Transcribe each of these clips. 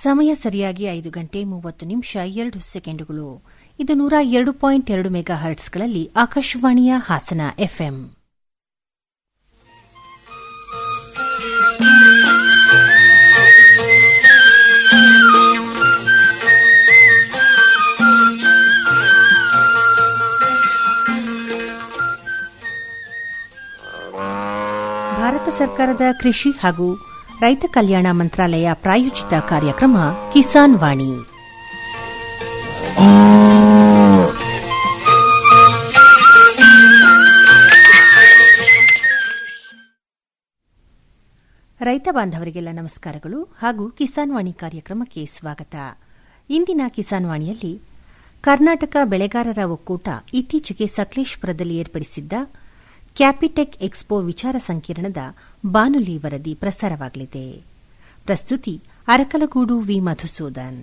ಸಮಯ ಸರಿಯಾಗಿ ಐದು ಗಂಟೆ ಮೂವತ್ತು ನಿಮಿಷ ಎರಡು ಸೆಕೆಂಡುಗಳು ಇದು ನೂರ ಎರಡು ಪಾಯಿಂಟ್ ಎರಡು ಮೆಗಾ ಹರ್ಟ್ಸ್ಗಳಲ್ಲಿ ಆಕಾಶವಾಣಿಯ ಹಾಸನ ಎಫ್ಎಂ ಭಾರತ ಸರ್ಕಾರದ ಕೃಷಿ ಹಾಗೂ ರೈತ ಕಲ್ಯಾಣ ಮಂತ್ರಾಲಯ ಪ್ರಾಯೋಜಿತ ಕಾರ್ಯಕ್ರಮ ಕಿಸಾನ್ ವಾಣಿ ರೈತ ಬಾಂಧವರಿಗೆಲ್ಲ ನಮಸ್ಕಾರಗಳು ಹಾಗೂ ಕಿಸಾನ್ ವಾಣಿ ಕಾರ್ಯಕ್ರಮಕ್ಕೆ ಸ್ವಾಗತ ಇಂದಿನ ಕಿಸಾನ್ ವಾಣಿಯಲ್ಲಿ ಕರ್ನಾಟಕ ಬೆಳೆಗಾರರ ಒಕ್ಕೂಟ ಇತ್ತೀಚೆಗೆ ಸಕಲೇಶಪುರದಲ್ಲಿ ಏರ್ಪಡಿಸಿದ್ದ ಕ್ಯಾಪಿಟೆಕ್ ಎಕ್ಸ್ಪೋ ವಿಚಾರ ಸಂಕಿರಣದ ಬಾನುಲಿ ವರದಿ ಪ್ರಸಾರವಾಗಲಿದೆ ಪ್ರಸ್ತುತಿ ಅರಕಲಗೂಡು ವಿ ಮಧುಸೂದನ್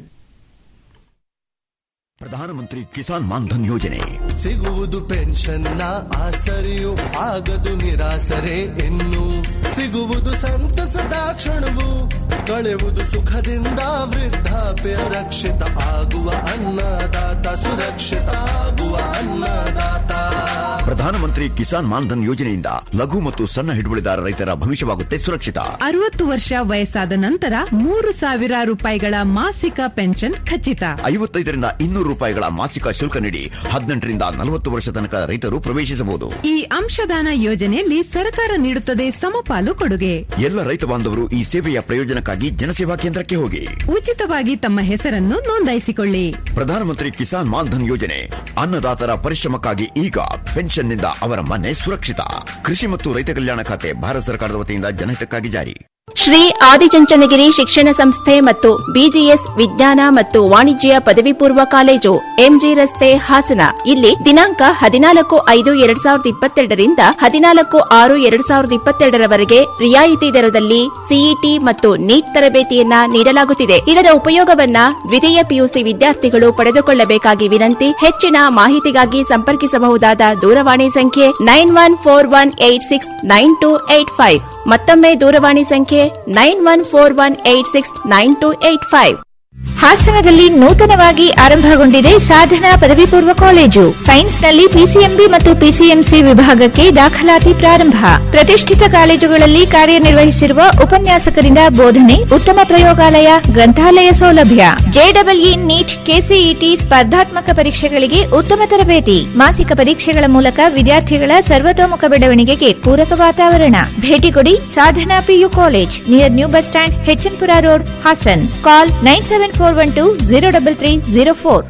ಪ್ರಧಾನಮಂತ್ರಿ ಕಿಸಾನ್ ಮಾನ್ಧನ್ ಯೋಜನೆ ಸಿಗುವುದು ಪೆನ್ಷನ್ನ ಆಸರೆಯು ಆಗದು ನಿರಾಸರೆ ಇನ್ನು ಸಿಗುವುದು ಸಂತಸದ ಕ್ಷಣವು ಕಳೆಯುವುದು ಸುಖದಿಂದ ವೃದ್ಧಾಪ್ಯ ರಕ್ಷಿತ ಆಗುವ ಅನ್ನದಾತ ಸುರಕ್ಷಿತ ಆಗುವ ಅನ್ನದಾತ ಪ್ರಧಾನಮಂತ್ರಿ ಕಿಸಾನ್ ಮಾನ್ಧನ್ ಯೋಜನೆಯಿಂದ ಲಘು ಮತ್ತು ಸಣ್ಣ ಹಿಡುವಳಿದಾರ ರೈತರ ಭವಿಷ್ಯವಾಗುತ್ತೆ ಸುರಕ್ಷಿತ ಅರವತ್ತು ವರ್ಷ ವಯಸ್ಸಾದ ನಂತರ ಮೂರು ಸಾವಿರ ರೂಪಾಯಿಗಳ ಮಾಸಿಕ ಪೆನ್ಷನ್ ಖಚಿತ ಐವತ್ತೈದರಿಂದ ಇನ್ನೂರು ರೂಪಾಯಿಗಳ ಮಾಸಿಕ ಶುಲ್ಕ ನೀಡಿ ಹದಿನೆಂಟರಿಂದ ನಲವತ್ತು ವರ್ಷ ತನಕ ರೈತರು ಪ್ರವೇಶಿಸಬಹುದು ಈ ಅಂಶದಾನ ಯೋಜನೆಯಲ್ಲಿ ಸರ್ಕಾರ ನೀಡುತ್ತದೆ ಸಮಪಾಲು ಕೊಡುಗೆ ಎಲ್ಲ ರೈತ ಬಾಂಧವರು ಈ ಸೇವೆಯ ಪ್ರಯೋಜನಕ್ಕಾಗಿ ಜನಸೇವಾ ಕೇಂದ್ರಕ್ಕೆ ಹೋಗಿ ಉಚಿತವಾಗಿ ತಮ್ಮ ಹೆಸರನ್ನು ನೋಂದಾಯಿಸಿಕೊಳ್ಳಿ ಪ್ರಧಾನಮಂತ್ರಿ ಕಿಸಾನ್ ಮಾನ್ಧನ್ ಯೋಜನೆ ಅನ್ನದಾತರ ಪರಿಶ್ರಮಕ್ಕಾಗಿ ಈಗ ಪೆನ್ಷನ್ನಿಂದ ಅವರ ಮನೆ ಸುರಕ್ಷಿತ ಕೃಷಿ ಮತ್ತು ರೈತ ಕಲ್ಯಾಣ ಖಾತೆ ಭಾರತ ಸರ್ಕಾರದ ವತಿಯಿಂದ ಜನಹಿತಕ್ಕಾಗಿ ಜಾರಿ ಶ್ರೀ ಆದಿಚುಂಚನಗಿರಿ ಶಿಕ್ಷಣ ಸಂಸ್ಥೆ ಮತ್ತು ಬಿಜಿಎಸ್ ವಿಜ್ಞಾನ ಮತ್ತು ವಾಣಿಜ್ಯ ಪದವಿ ಪೂರ್ವ ಕಾಲೇಜು ಎಂಜಿ ರಸ್ತೆ ಹಾಸನ ಇಲ್ಲಿ ದಿನಾಂಕ ಹದಿನಾಲ್ಕು ಐದು ಎರಡ್ ಸಾವಿರದ ಇಪ್ಪತ್ತೆರಡರಿಂದ ಹದಿನಾಲ್ಕು ಆರು ಎರಡ್ ಸಾವಿರದ ಇಪ್ಪತ್ತೆರಡರವರೆಗೆ ರಿಯಾಯಿತಿ ದರದಲ್ಲಿ ಸಿಇಟಿ ಮತ್ತು ನೀಟ್ ತರಬೇತಿಯನ್ನ ನೀಡಲಾಗುತ್ತಿದೆ ಇದರ ಉಪಯೋಗವನ್ನ ದ್ವಿತೀಯ ಪಿಯುಸಿ ವಿದ್ಯಾರ್ಥಿಗಳು ಪಡೆದುಕೊಳ್ಳಬೇಕಾಗಿ ವಿನಂತಿ ಹೆಚ್ಚಿನ ಮಾಹಿತಿಗಾಗಿ ಸಂಪರ್ಕಿಸಬಹುದಾದ ದೂರವಾಣಿ ಸಂಖ್ಯೆ nine one four one eight six nine two eight five ಮತ್ತೊಮ್ಮೆ ದೂರವಾಣಿ ಸಂಖ್ಯೆ nine one four one eight six nine two eight five ಹಾಸನದಲ್ಲಿ ನೂತನವಾಗಿ ಆರಂಭಗೊಂಡಿದೆ ಸಾಧನಾ ಪದವಿ ಪೂರ್ವ ಕಾಲೇಜು ಸೈನ್ಸ್ನಲ್ಲಿ ಪಿಸಿಎಂಬಿ ಮತ್ತು ಪಿಸಿಎಂಸಿ ವಿಭಾಗಕ್ಕೆ ದಾಖಲಾತಿ ಪ್ರಾರಂಭ ಪ್ರತಿಷ್ಠಿತ ಕಾಲೇಜುಗಳಲ್ಲಿ ಕಾರ್ಯನಿರ್ವಹಿಸಿರುವ ಉಪನ್ಯಾಸಕರಿಂದ ಬೋಧನೆ ಉತ್ತಮ ಪ್ರಯೋಗಾಲಯ ಗ್ರಂಥಾಲಯ ಸೌಲಭ್ಯ ಜೆಡಬ್ಲ್ಇ ನೀಟ್ ಕೆಸಿಇಟಿ ಸ್ಪರ್ಧಾತ್ಮಕ ಪರೀಕ್ಷೆಗಳಿಗೆ ಉತ್ತಮ ತರಬೇತಿ ಮಾಸಿಕ ಪರೀಕ್ಷೆಗಳ ಮೂಲಕ ವಿದ್ಯಾರ್ಥಿಗಳ ಸರ್ವತೋಮುಖ ಬೆಳವಣಿಗೆಗೆ ಪೂರಕ ವಾತಾವರಣ ಭೇಟಿ ಕೊಡಿ Sadhana PU college near new bus stand H N Pura road Hassan call nine seven four one two zero double three zero four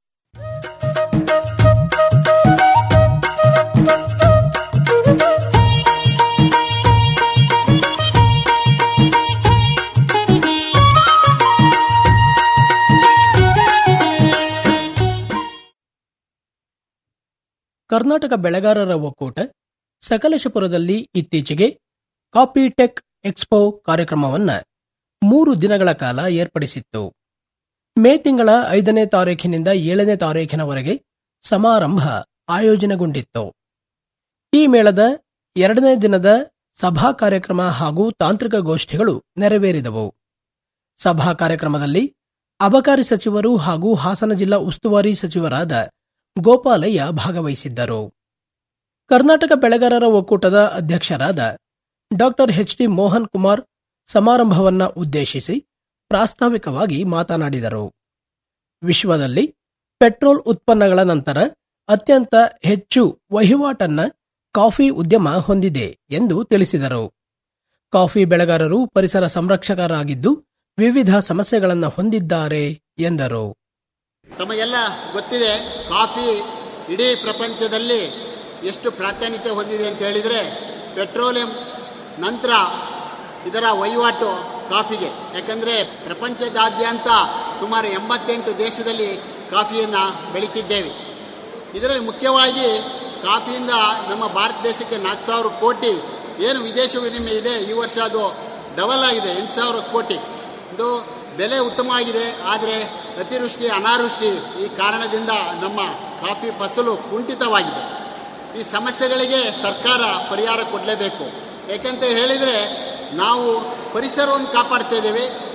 Karnataka ಬೆಳೆಗಾರರ ಒಕ್ಕೂಟ ಸಕಲೇಶಪುರದಲ್ಲಿ ಇತ್ತೀಚೆಗೆ ಕಾಪಿಟೆಕ್ ಎಕ್ಸ್ಪೋ ಕಾರ್ಯಕ್ರಮವನ್ನ ಮೂರು ದಿನಗಳ ಕಾಲ ಏರ್ಪಡಿಸಿತ್ತು ಮೇ ತಿಂಗಳ ಐದನೇ ತಾರೀಖಿನಿಂದ ಏಳನೇ ತಾರೀಖಿನವರೆಗೆ ಸಮಾರಂಭ ಆಯೋಜನೆಗೊಂಡಿತ್ತು ಈ ಮೇಳದ ಎರಡನೇ ದಿನದ ಸಭಾ ಕಾರ್ಯಕ್ರಮ ಹಾಗೂ ತಾಂತ್ರಿಕ ಗೋಷ್ಠಿಗಳು ನೆರವೇರಿದವು ಸಭಾ ಕಾರ್ಯಕ್ರಮದಲ್ಲಿ ಅಬಕಾರಿ ಸಚಿವರು ಹಾಗೂ ಹಾಸನ ಜಿಲ್ಲಾ ಉಸ್ತುವಾರಿ ಸಚಿವರಾದ ಗೋಪಾಲಯ್ಯ ಭಾಗವಹಿಸಿದ್ದರು ಕರ್ನಾಟಕ ಬೆಳೆಗಾರರ ಒಕ್ಕೂಟದ ಅಧ್ಯಕ್ಷರಾದ doctor H T Mohan Kumar ಸಮಾರಂಭವನ್ನ ಉದ್ದೇಶಿಸಿ ಪ್ರಾಸ್ತಾವಿಕವಾಗಿ ಮಾತನಾಡಿದರು ವಿಶ್ವದಲ್ಲಿ ಪೆಟ್ರೋಲ್ ಉತ್ಪನ್ನಗಳ ನಂತರ ಅತ್ಯಂತ ಹೆಚ್ಚು ವಹಿವಾಟನ್ನ ಕಾಫಿ ಉದ್ಯಮ ಹೊಂದಿದೆ ಎಂದು ತಿಳಿಸಿದರು ಕಾಫಿ ಬೆಳೆಗಾರರು ಪರಿಸರ ಸಂರಕ್ಷಕರಾಗಿದ್ದು ವಿವಿಧ ಸಮಸ್ಯೆಗಳನ್ನು ಹೊಂದಿದ್ದಾರೆ ಎಂದರು ತಮಗೆಲ್ಲ ಗೊತ್ತಿದೆ ಕಾಫಿ ಇಡೀ ಪ್ರಪಂಚದಲ್ಲಿ ಎಷ್ಟು ಪ್ರಾಧಾನ್ಯತೆ ಹೊಂದಿದೆ ಅಂತ ಹೇಳಿದರೆ ಪೆಟ್ರೋಲಿಯಂ ನಂತರ ಇದರ ವಹಿವಾಟು ಕಾಫಿಗೆ ಯಾಕಂದರೆ ಪ್ರಪಂಚದಾದ್ಯಂತ ಸುಮಾರು ಎಂಬತ್ತೆಂಟು ದೇಶದಲ್ಲಿ ಕಾಫಿಯನ್ನು ಬೆಳೀತಿದ್ದೇವೆ ಇದರಲ್ಲಿ ಮುಖ್ಯವಾಗಿ ಕಾಫಿಯಿಂದ ನಮ್ಮ ಭಾರತ ದೇಶಕ್ಕೆ ನಾಲ್ಕು ಸಾವಿರ ಕೋಟಿ ಏನು ವಿದೇಶ ವಿನಿಮಯ ಇದೆ ಈ ವರ್ಷ ಅದು ಡಬಲ್ ಆಗಿದೆ ಎಂಟು ಸಾವಿರ ಕೋಟಿ ಇದು ಬೆಲೆ ಉತ್ತಮವಾಗಿದೆ ಆದರೆ ಅತಿವೃಷ್ಟಿ ಅನಾವೃಷ್ಟಿ ಈ ಕಾರಣದಿಂದ ನಮ್ಮ ಕಾಫಿ ಫಸಲು ಕುಂಠಿತವಾಗಿದೆ ಈ ಸಮಸ್ಯೆಗಳಿಗೆ ಸರ್ಕಾರ ಪರಿಹಾರ ಕೊಡಲೇಬೇಕು ಯಾಕಂತ ಹೇಳಿದರೆ ನಾವು ಪರಿಸರವನ್ನು ಕಾಪಾಡ್ತಾ ಇದ್ದೇವೆ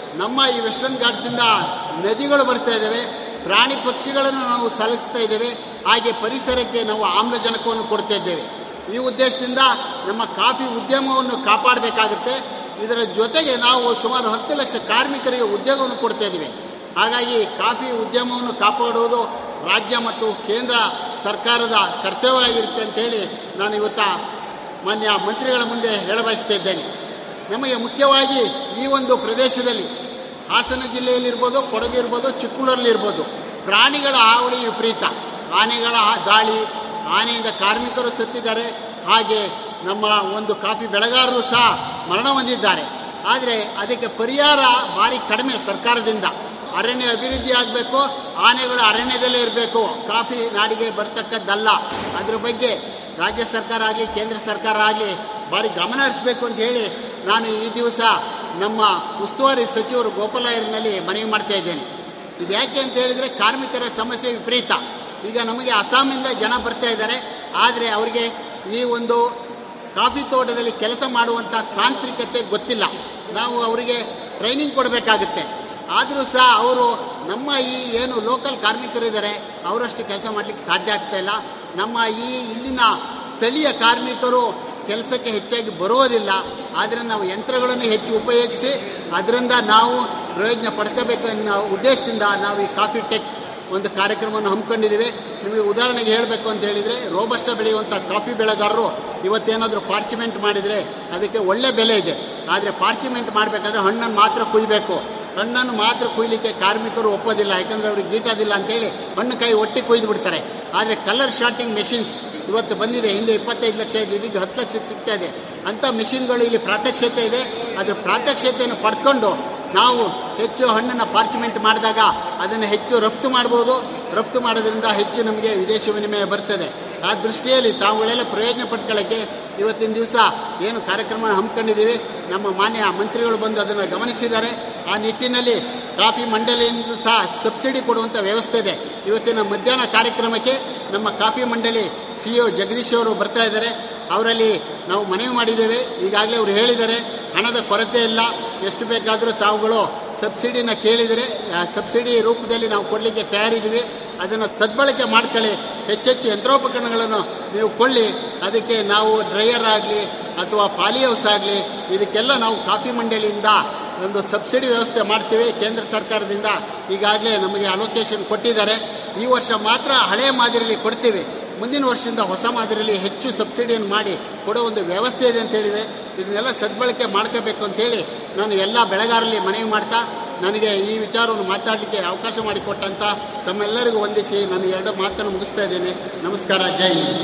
ನಮ್ಮ ಈ ವೆಸ್ಟರ್ನ್ ಘಾಟ್ಸಿಂದ ನದಿಗಳು ಬರ್ತಾ ಇದ್ದಾವೆ ಪ್ರಾಣಿ ಪಕ್ಷಿಗಳನ್ನು ನಾವು ಸಲಗಿಸ್ತಾ ಇದ್ದೇವೆ ಹಾಗೆ ಪರಿಸರಕ್ಕೆ ನಾವು ಆಮ್ಲಜನಕವನ್ನು ಕೊಡ್ತಾ ಇದ್ದೇವೆ ಈ ಉದ್ದೇಶದಿಂದ ನಮ್ಮ ಕಾಫಿ ಉದ್ಯಮವನ್ನು ಕಾಪಾಡಬೇಕಾಗುತ್ತೆ ಇದರ ಜೊತೆಗೆ ನಾವು ಸುಮಾರು ಹತ್ತು ಲಕ್ಷ ಕಾರ್ಮಿಕರಿಗೆ ಉದ್ಯೋಗವನ್ನು ಕೊಡ್ತಾ ಇದ್ದೀವಿ ಹಾಗಾಗಿ ಕಾಫಿ ಉದ್ಯಮವನ್ನು ಕಾಪಾಡುವುದು ರಾಜ್ಯ ಮತ್ತು ಕೇಂದ್ರ ಸರ್ಕಾರದ ಕರ್ತವ್ಯವಾಗಿರುತ್ತೆ ಅಂತ ಹೇಳಿ ನಾನು ಇವತ್ತ ಮಾನ್ಯ ಮಂತ್ರಿಗಳ ಮುಂದೆ ಹೇಳಬಯಸ್ತಾ ಇದ್ದೇನೆ ನಮಗೆ ಮುಖ್ಯವಾಗಿ ಈ ಒಂದು ಪ್ರದೇಶದಲ್ಲಿ ಹಾಸನ ಜಿಲ್ಲೆಯಲ್ಲಿರ್ಬೋದು ಕೊಡಗು ಇರ್ಬೋದು ಚಿಕ್ಕಮಗಳೂರಲ್ಲಿರ್ಬೋದು ಪ್ರಾಣಿಗಳ ಹಾವಳಿ ವಿಪರೀತ ಆನೆಗಳ ದಾಳಿ ಆನೆಯಿಂದ ಕಾರ್ಮಿಕರು ಸತ್ತಿದ್ದಾರೆ ಹಾಗೆ ನಮ್ಮ ಒಂದು ಕಾಫಿ ಬೆಳೆಗಾರರು ಸಹ ಮರಣ ಹೊಂದಿದ್ದಾರೆ ಆದರೆ ಅದಕ್ಕೆ ಪರಿಹಾರ ಭಾರಿ ಕಡಿಮೆ ಸರ್ಕಾರದಿಂದ ಅರಣ್ಯ ಅಭಿವೃದ್ಧಿ ಆಗಬೇಕು ಆನೆಗಳು ಅರಣ್ಯದಲ್ಲೇ ಇರಬೇಕು ಕಾಫಿ ನಾಡಿಗೆ ಬರ್ತಕ್ಕದ್ದಲ್ಲ ಅದ್ರ ಬಗ್ಗೆ ರಾಜ್ಯ ಸರ್ಕಾರ ಆಗಲಿ ಕೇಂದ್ರ ಸರ್ಕಾರ ಆಗಲಿ ಭಾರಿ ಗಮನ ಹರಿಸಬೇಕು ಅಂತ ಹೇಳಿ ನಾನು ಈ ದಿವಸ ನಮ್ಮ ಉಸ್ತುವಾರಿ ಸಚಿವರು ಗೋಪಾಲಯರ್ನಲ್ಲಿ ಮನವಿ ಮಾಡ್ತಾ ಇದ್ದೇನೆ ಇದು ಯಾಕೆ ಅಂತ ಹೇಳಿದರೆ ಕಾರ್ಮಿಕರ ಸಮಸ್ಯೆ ವಿಪರೀತ ಈಗ ನಮಗೆ ಅಸ್ಸಾಮಿಂದ ಜನ ಬರ್ತಾ ಇದ್ದಾರೆ ಆದರೆ ಅವರಿಗೆ ಈ ಒಂದು ಕಾಫಿ ತೋಟದಲ್ಲಿ ಕೆಲಸ ಮಾಡುವಂಥ ತಾಂತ್ರಿಕತೆ ಗೊತ್ತಿಲ್ಲ ನಾವು ಅವರಿಗೆ ಟ್ರೈನಿಂಗ್ ಕೊಡಬೇಕಾಗುತ್ತೆ ಆದರೂ ಸಹ ಅವರು ನಮ್ಮ ಈ ಏನು ಲೋಕಲ್ ಕಾರ್ಮಿಕರಿದ್ದಾರೆ ಅವರಷ್ಟು ಕೆಲಸ ಮಾಡಲಿಕ್ಕೆ ಸಾಧ್ಯ ಆಗ್ತಾ ಇಲ್ಲ ನಮ್ಮ ಈ ಇಲ್ಲಿನ ಸ್ಥಳೀಯ ಕಾರ್ಮಿಕರು ಕೆಲಸಕ್ಕೆ ಹೆಚ್ಚಾಗಿ ಬರುವುದಿಲ್ಲ ಆದರೆ ನಾವು ಯಂತ್ರಗಳನ್ನು ಹೆಚ್ಚು ಉಪಯೋಗಿಸಿ ಅದರಿಂದ ನಾವು ಪ್ರಯೋಜನ ಪಡ್ಕೋಬೇಕು ಅನ್ನೋ ಉದ್ದೇಶದಿಂದ ನಾವು ಈ ಕಾಫಿ ಟೆಕ್ ಒಂದು ಕಾರ್ಯಕ್ರಮವನ್ನು ಹಮ್ಮಿಕೊಂಡಿದ್ದೀವಿ ನಿಮಗೆ ಉದಾಹರಣೆಗೆ ಹೇಳಬೇಕು ಅಂತ ಹೇಳಿದರೆ ರೋಬಸ್ಟ ಬೆಳೆಯುವಂಥ ಕಾಫಿ ಬೆಳೆಗಾರರು ಇವತ್ತೇನಾದರೂ ಪಾರ್ಚಿಮೆಂಟ್ ಮಾಡಿದರೆ ಅದಕ್ಕೆ ಒಳ್ಳೆ ಬೆಲೆ ಇದೆ ಆದರೆ ಪಾರ್ಚಿಮೆಂಟ್ ಮಾಡಬೇಕಾದ್ರೆ ಹಣ್ಣನ್ನು ಮಾತ್ರ ಕುಯ್ಬೇಕು ಹಣ್ಣನ್ನು ಮಾತ್ರ ಕುಯ್ಲಿಕ್ಕೆ ಕಾರ್ಮಿಕರು ಒಪ್ಪೋದಿಲ್ಲ ಯಾಕಂದರೆ ಅವ್ರಿಗೆ ಗೀಟೋದಿಲ್ಲ ಅಂತೇಳಿ ಹಣ್ಣು ಕೈ ಒಟ್ಟಿ ಕೊಯ್ದು ಬಿಡ್ತಾರೆ ಆದರೆ ಕಲರ್ ಶಾರ್ಟಿಂಗ್ ಮೆಷಿನ್ಸ್ ಇವತ್ತು ಬಂದಿದೆ ಹಿಂದೆ ಇಪ್ಪತ್ತೈದು ಲಕ್ಷ ಇದೆ ಇದೀಗ ಹತ್ತು ಲಕ್ಷಕ್ಕೆ ಸಿಗ್ತಾ ಇದೆ ಅಂಥ ಮಿಷಿನ್ಗಳು ಇಲ್ಲಿ ಪ್ರಾತ್ಯಕ್ಷತೆ ಇದೆ ಅದ್ರ ಪ್ರಾತ್ಯಕ್ಷತೆಯನ್ನು ಪಡ್ಕೊಂಡು ನಾವು ಹೆಚ್ಚು ಹಣ್ಣನ್ನು ಪಾರ್ಚಿಮೆಂಟ್ ಮಾಡಿದಾಗ ಅದನ್ನು ಹೆಚ್ಚು ರಫ್ತು ಮಾಡ್ಬೋದು ರಫ್ತು ಮಾಡೋದ್ರಿಂದ ಹೆಚ್ಚು ನಮಗೆ ವಿದೇಶಿ ವಿನಿಮಯ ಬರ್ತದೆ ಆ ದೃಷ್ಟಿಯಲ್ಲಿ ತಾವುಗಳೆಲ್ಲ ಪ್ರಯೋಜನ ಪಡ್ಕೊಳ್ಳೋಕ್ಕೆ ಇವತ್ತಿನ ದಿವಸ ಏನು ಕಾರ್ಯಕ್ರಮ ಹಮ್ಮಿಕೊಂಡಿದ್ದೀವಿ ನಮ್ಮ ಮಾನ್ಯ ಮಂತ್ರಿಗಳು ಬಂದು ಅದನ್ನು ಗಮನಿಸಿದ್ದಾರೆ ಆ ನಿಟ್ಟಿನಲ್ಲಿ ಕಾಫಿ ಮಂಡಳಿಯಿಂದ ಸಹ ಸಬ್ಸಿಡಿ ಕೊಡುವಂಥ ವ್ಯವಸ್ಥೆ ಇದೆ ಇವತ್ತಿನ ಮಧ್ಯಾಹ್ನ ಕಾರ್ಯಕ್ರಮಕ್ಕೆ ನಮ್ಮ ಕಾಫಿ ಮಂಡಳಿ ಸಿ ಒ ಜಗದೀಶ್ ಅವರು ಬರ್ತಾ ಇದ್ದಾರೆ ಅವರಲ್ಲಿ ನಾವು ಮನವಿ ಮಾಡಿದ್ದೇವೆ ಈಗಾಗಲೇ ಅವರು ಹೇಳಿದ್ದಾರೆ ಹಣದ ಕೊರತೆ ಇಲ್ಲ ಎಷ್ಟು ಬೇಕಾದರೂ ತಾವುಗಳು ಸಬ್ಸಿಡಿನ ಕೇಳಿದರೆ ಆ ಸಬ್ಸಿಡಿ ರೂಪದಲ್ಲಿ ನಾವು ಕೊಡಲಿಕ್ಕೆ ತಯಾರಿದ್ದೀವಿ ಅದನ್ನು ಸದ್ಬಳಕೆ ಮಾಡ್ಕೊಳ್ಳಿ ಹೆಚ್ಚೆಚ್ಚು ಯಂತ್ರೋಪಕರಣಗಳನ್ನು ನೀವು ಕೊಳ್ಳಿ ಅದಕ್ಕೆ ನಾವು ಡ್ರೈಯರ್ ಆಗಲಿ ಅಥವಾ ಪಾಲಿ ಹೌಸ್ ಆಗಲಿ ಇದಕ್ಕೆಲ್ಲ ನಾವು ಕಾಫಿ ಮಂಡಳಿಯಿಂದ ಒಂದು ಸಬ್ಸಿಡಿ ವ್ಯವಸ್ಥೆ ಮಾಡ್ತೀವಿ ಕೇಂದ್ರ ಸರ್ಕಾರದಿಂದ ಈಗಾಗಲೇ ನಮಗೆ ಅಲೋಕೇಶನ್ ಕೊಟ್ಟಿದ್ದಾರೆ ಈ ವರ್ಷ ಮಾತ್ರ ಹಳೆ ಮಾದರಿಯಲ್ಲಿ ಕೊಡ್ತೀವಿ ಮುಂದಿನ ವರ್ಷದಿಂದ ಹೊಸ ಮಾದರಿಯಲ್ಲಿ ಹೆಚ್ಚು ಸಬ್ಸಿಡಿಯನ್ನು ಮಾಡಿ ಕೊಡೋ ಒಂದು ವ್ಯವಸ್ಥೆ ಇದೆ ಅಂತ ಹೇಳಿದೆ ಇದನ್ನೆಲ್ಲ ಸದ್ಬಳಕೆ ಮಾಡ್ಕೋಬೇಕು ಅಂತೇಳಿ ನಾನು ಎಲ್ಲ ಬೆಳೆಗಾರರಲ್ಲಿ ಮನವಿ ಮಾಡ್ತಾ ನನಗೆ ಈ ವಿಚಾರವನ್ನು ಮಾತಾಡಲಿಕ್ಕೆ ಅವಕಾಶ ಮಾಡಿಕೊಟ್ಟಂತ ತಮ್ಮೆಲ್ಲರಿಗೂ ವಂದಿಸಿ ನಾನು ಎರಡು ಮಾತನ್ನು ಮುಗಿಸ್ತಾ ಇದ್ದೇನೆ ನಮಸ್ಕಾರ ಜೈ ಹಿಂದ್.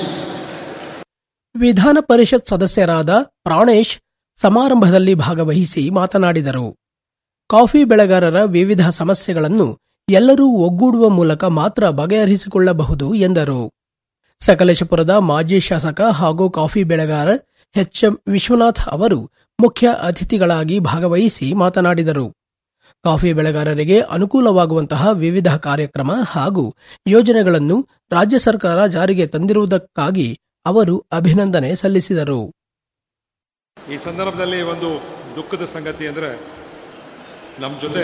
ವಿಧಾನ ಪರಿಷತ್ ಸದಸ್ಯರಾದ ಪ್ರಾಣೇಶ್ ಸಮಾರಂಭದಲ್ಲಿ ಭಾಗವಹಿಸಿ ಮಾತನಾಡಿದರು ಕಾಫಿ ಬೆಳೆಗಾರರ ವಿವಿಧ ಸಮಸ್ಯೆಗಳನ್ನು ಎಲ್ಲರೂ ಒಗ್ಗೂಡುವ ಮೂಲಕ ಮಾತ್ರ ಬಗೆಹರಿಸಿಕೊಳ್ಳಬಹುದು ಎಂದರು ಸಕಲೇಶಪುರದ ಮಾಜಿ ಶಾಸಕ ಹಾಗೂ ಕಾಫಿ ಬೆಳೆಗಾರ ಎಚ್ ಎಂ ವಿಶ್ವನಾಥ್ ಅವರು ಮುಖ್ಯ ಅತಿಥಿಗಳಾಗಿ ಭಾಗವಹಿಸಿ ಮಾತನಾಡಿದರು ಕಾಫಿ ಬೆಳೆಗಾರರಿಗೆ ಅನುಕೂಲವಾಗುವಂತಹ ವಿವಿಧ ಕಾರ್ಯಕ್ರಮ ಹಾಗೂ ಯೋಜನೆಗಳನ್ನು ರಾಜ್ಯ ಸರ್ಕಾರ ಜಾರಿಗೆ ತಂದಿರುವುದಕ್ಕಾಗಿ ಅವರು ಅಭಿನಂದನೆ ಸಲ್ಲಿಸಿದರು ಈ ಸಂದರ್ಭದಲ್ಲಿ ಒಂದು ದುಃಖದ ಸಂಗತಿ ಅಂದರೆ ನಮ್ಮ ಜೊತೆ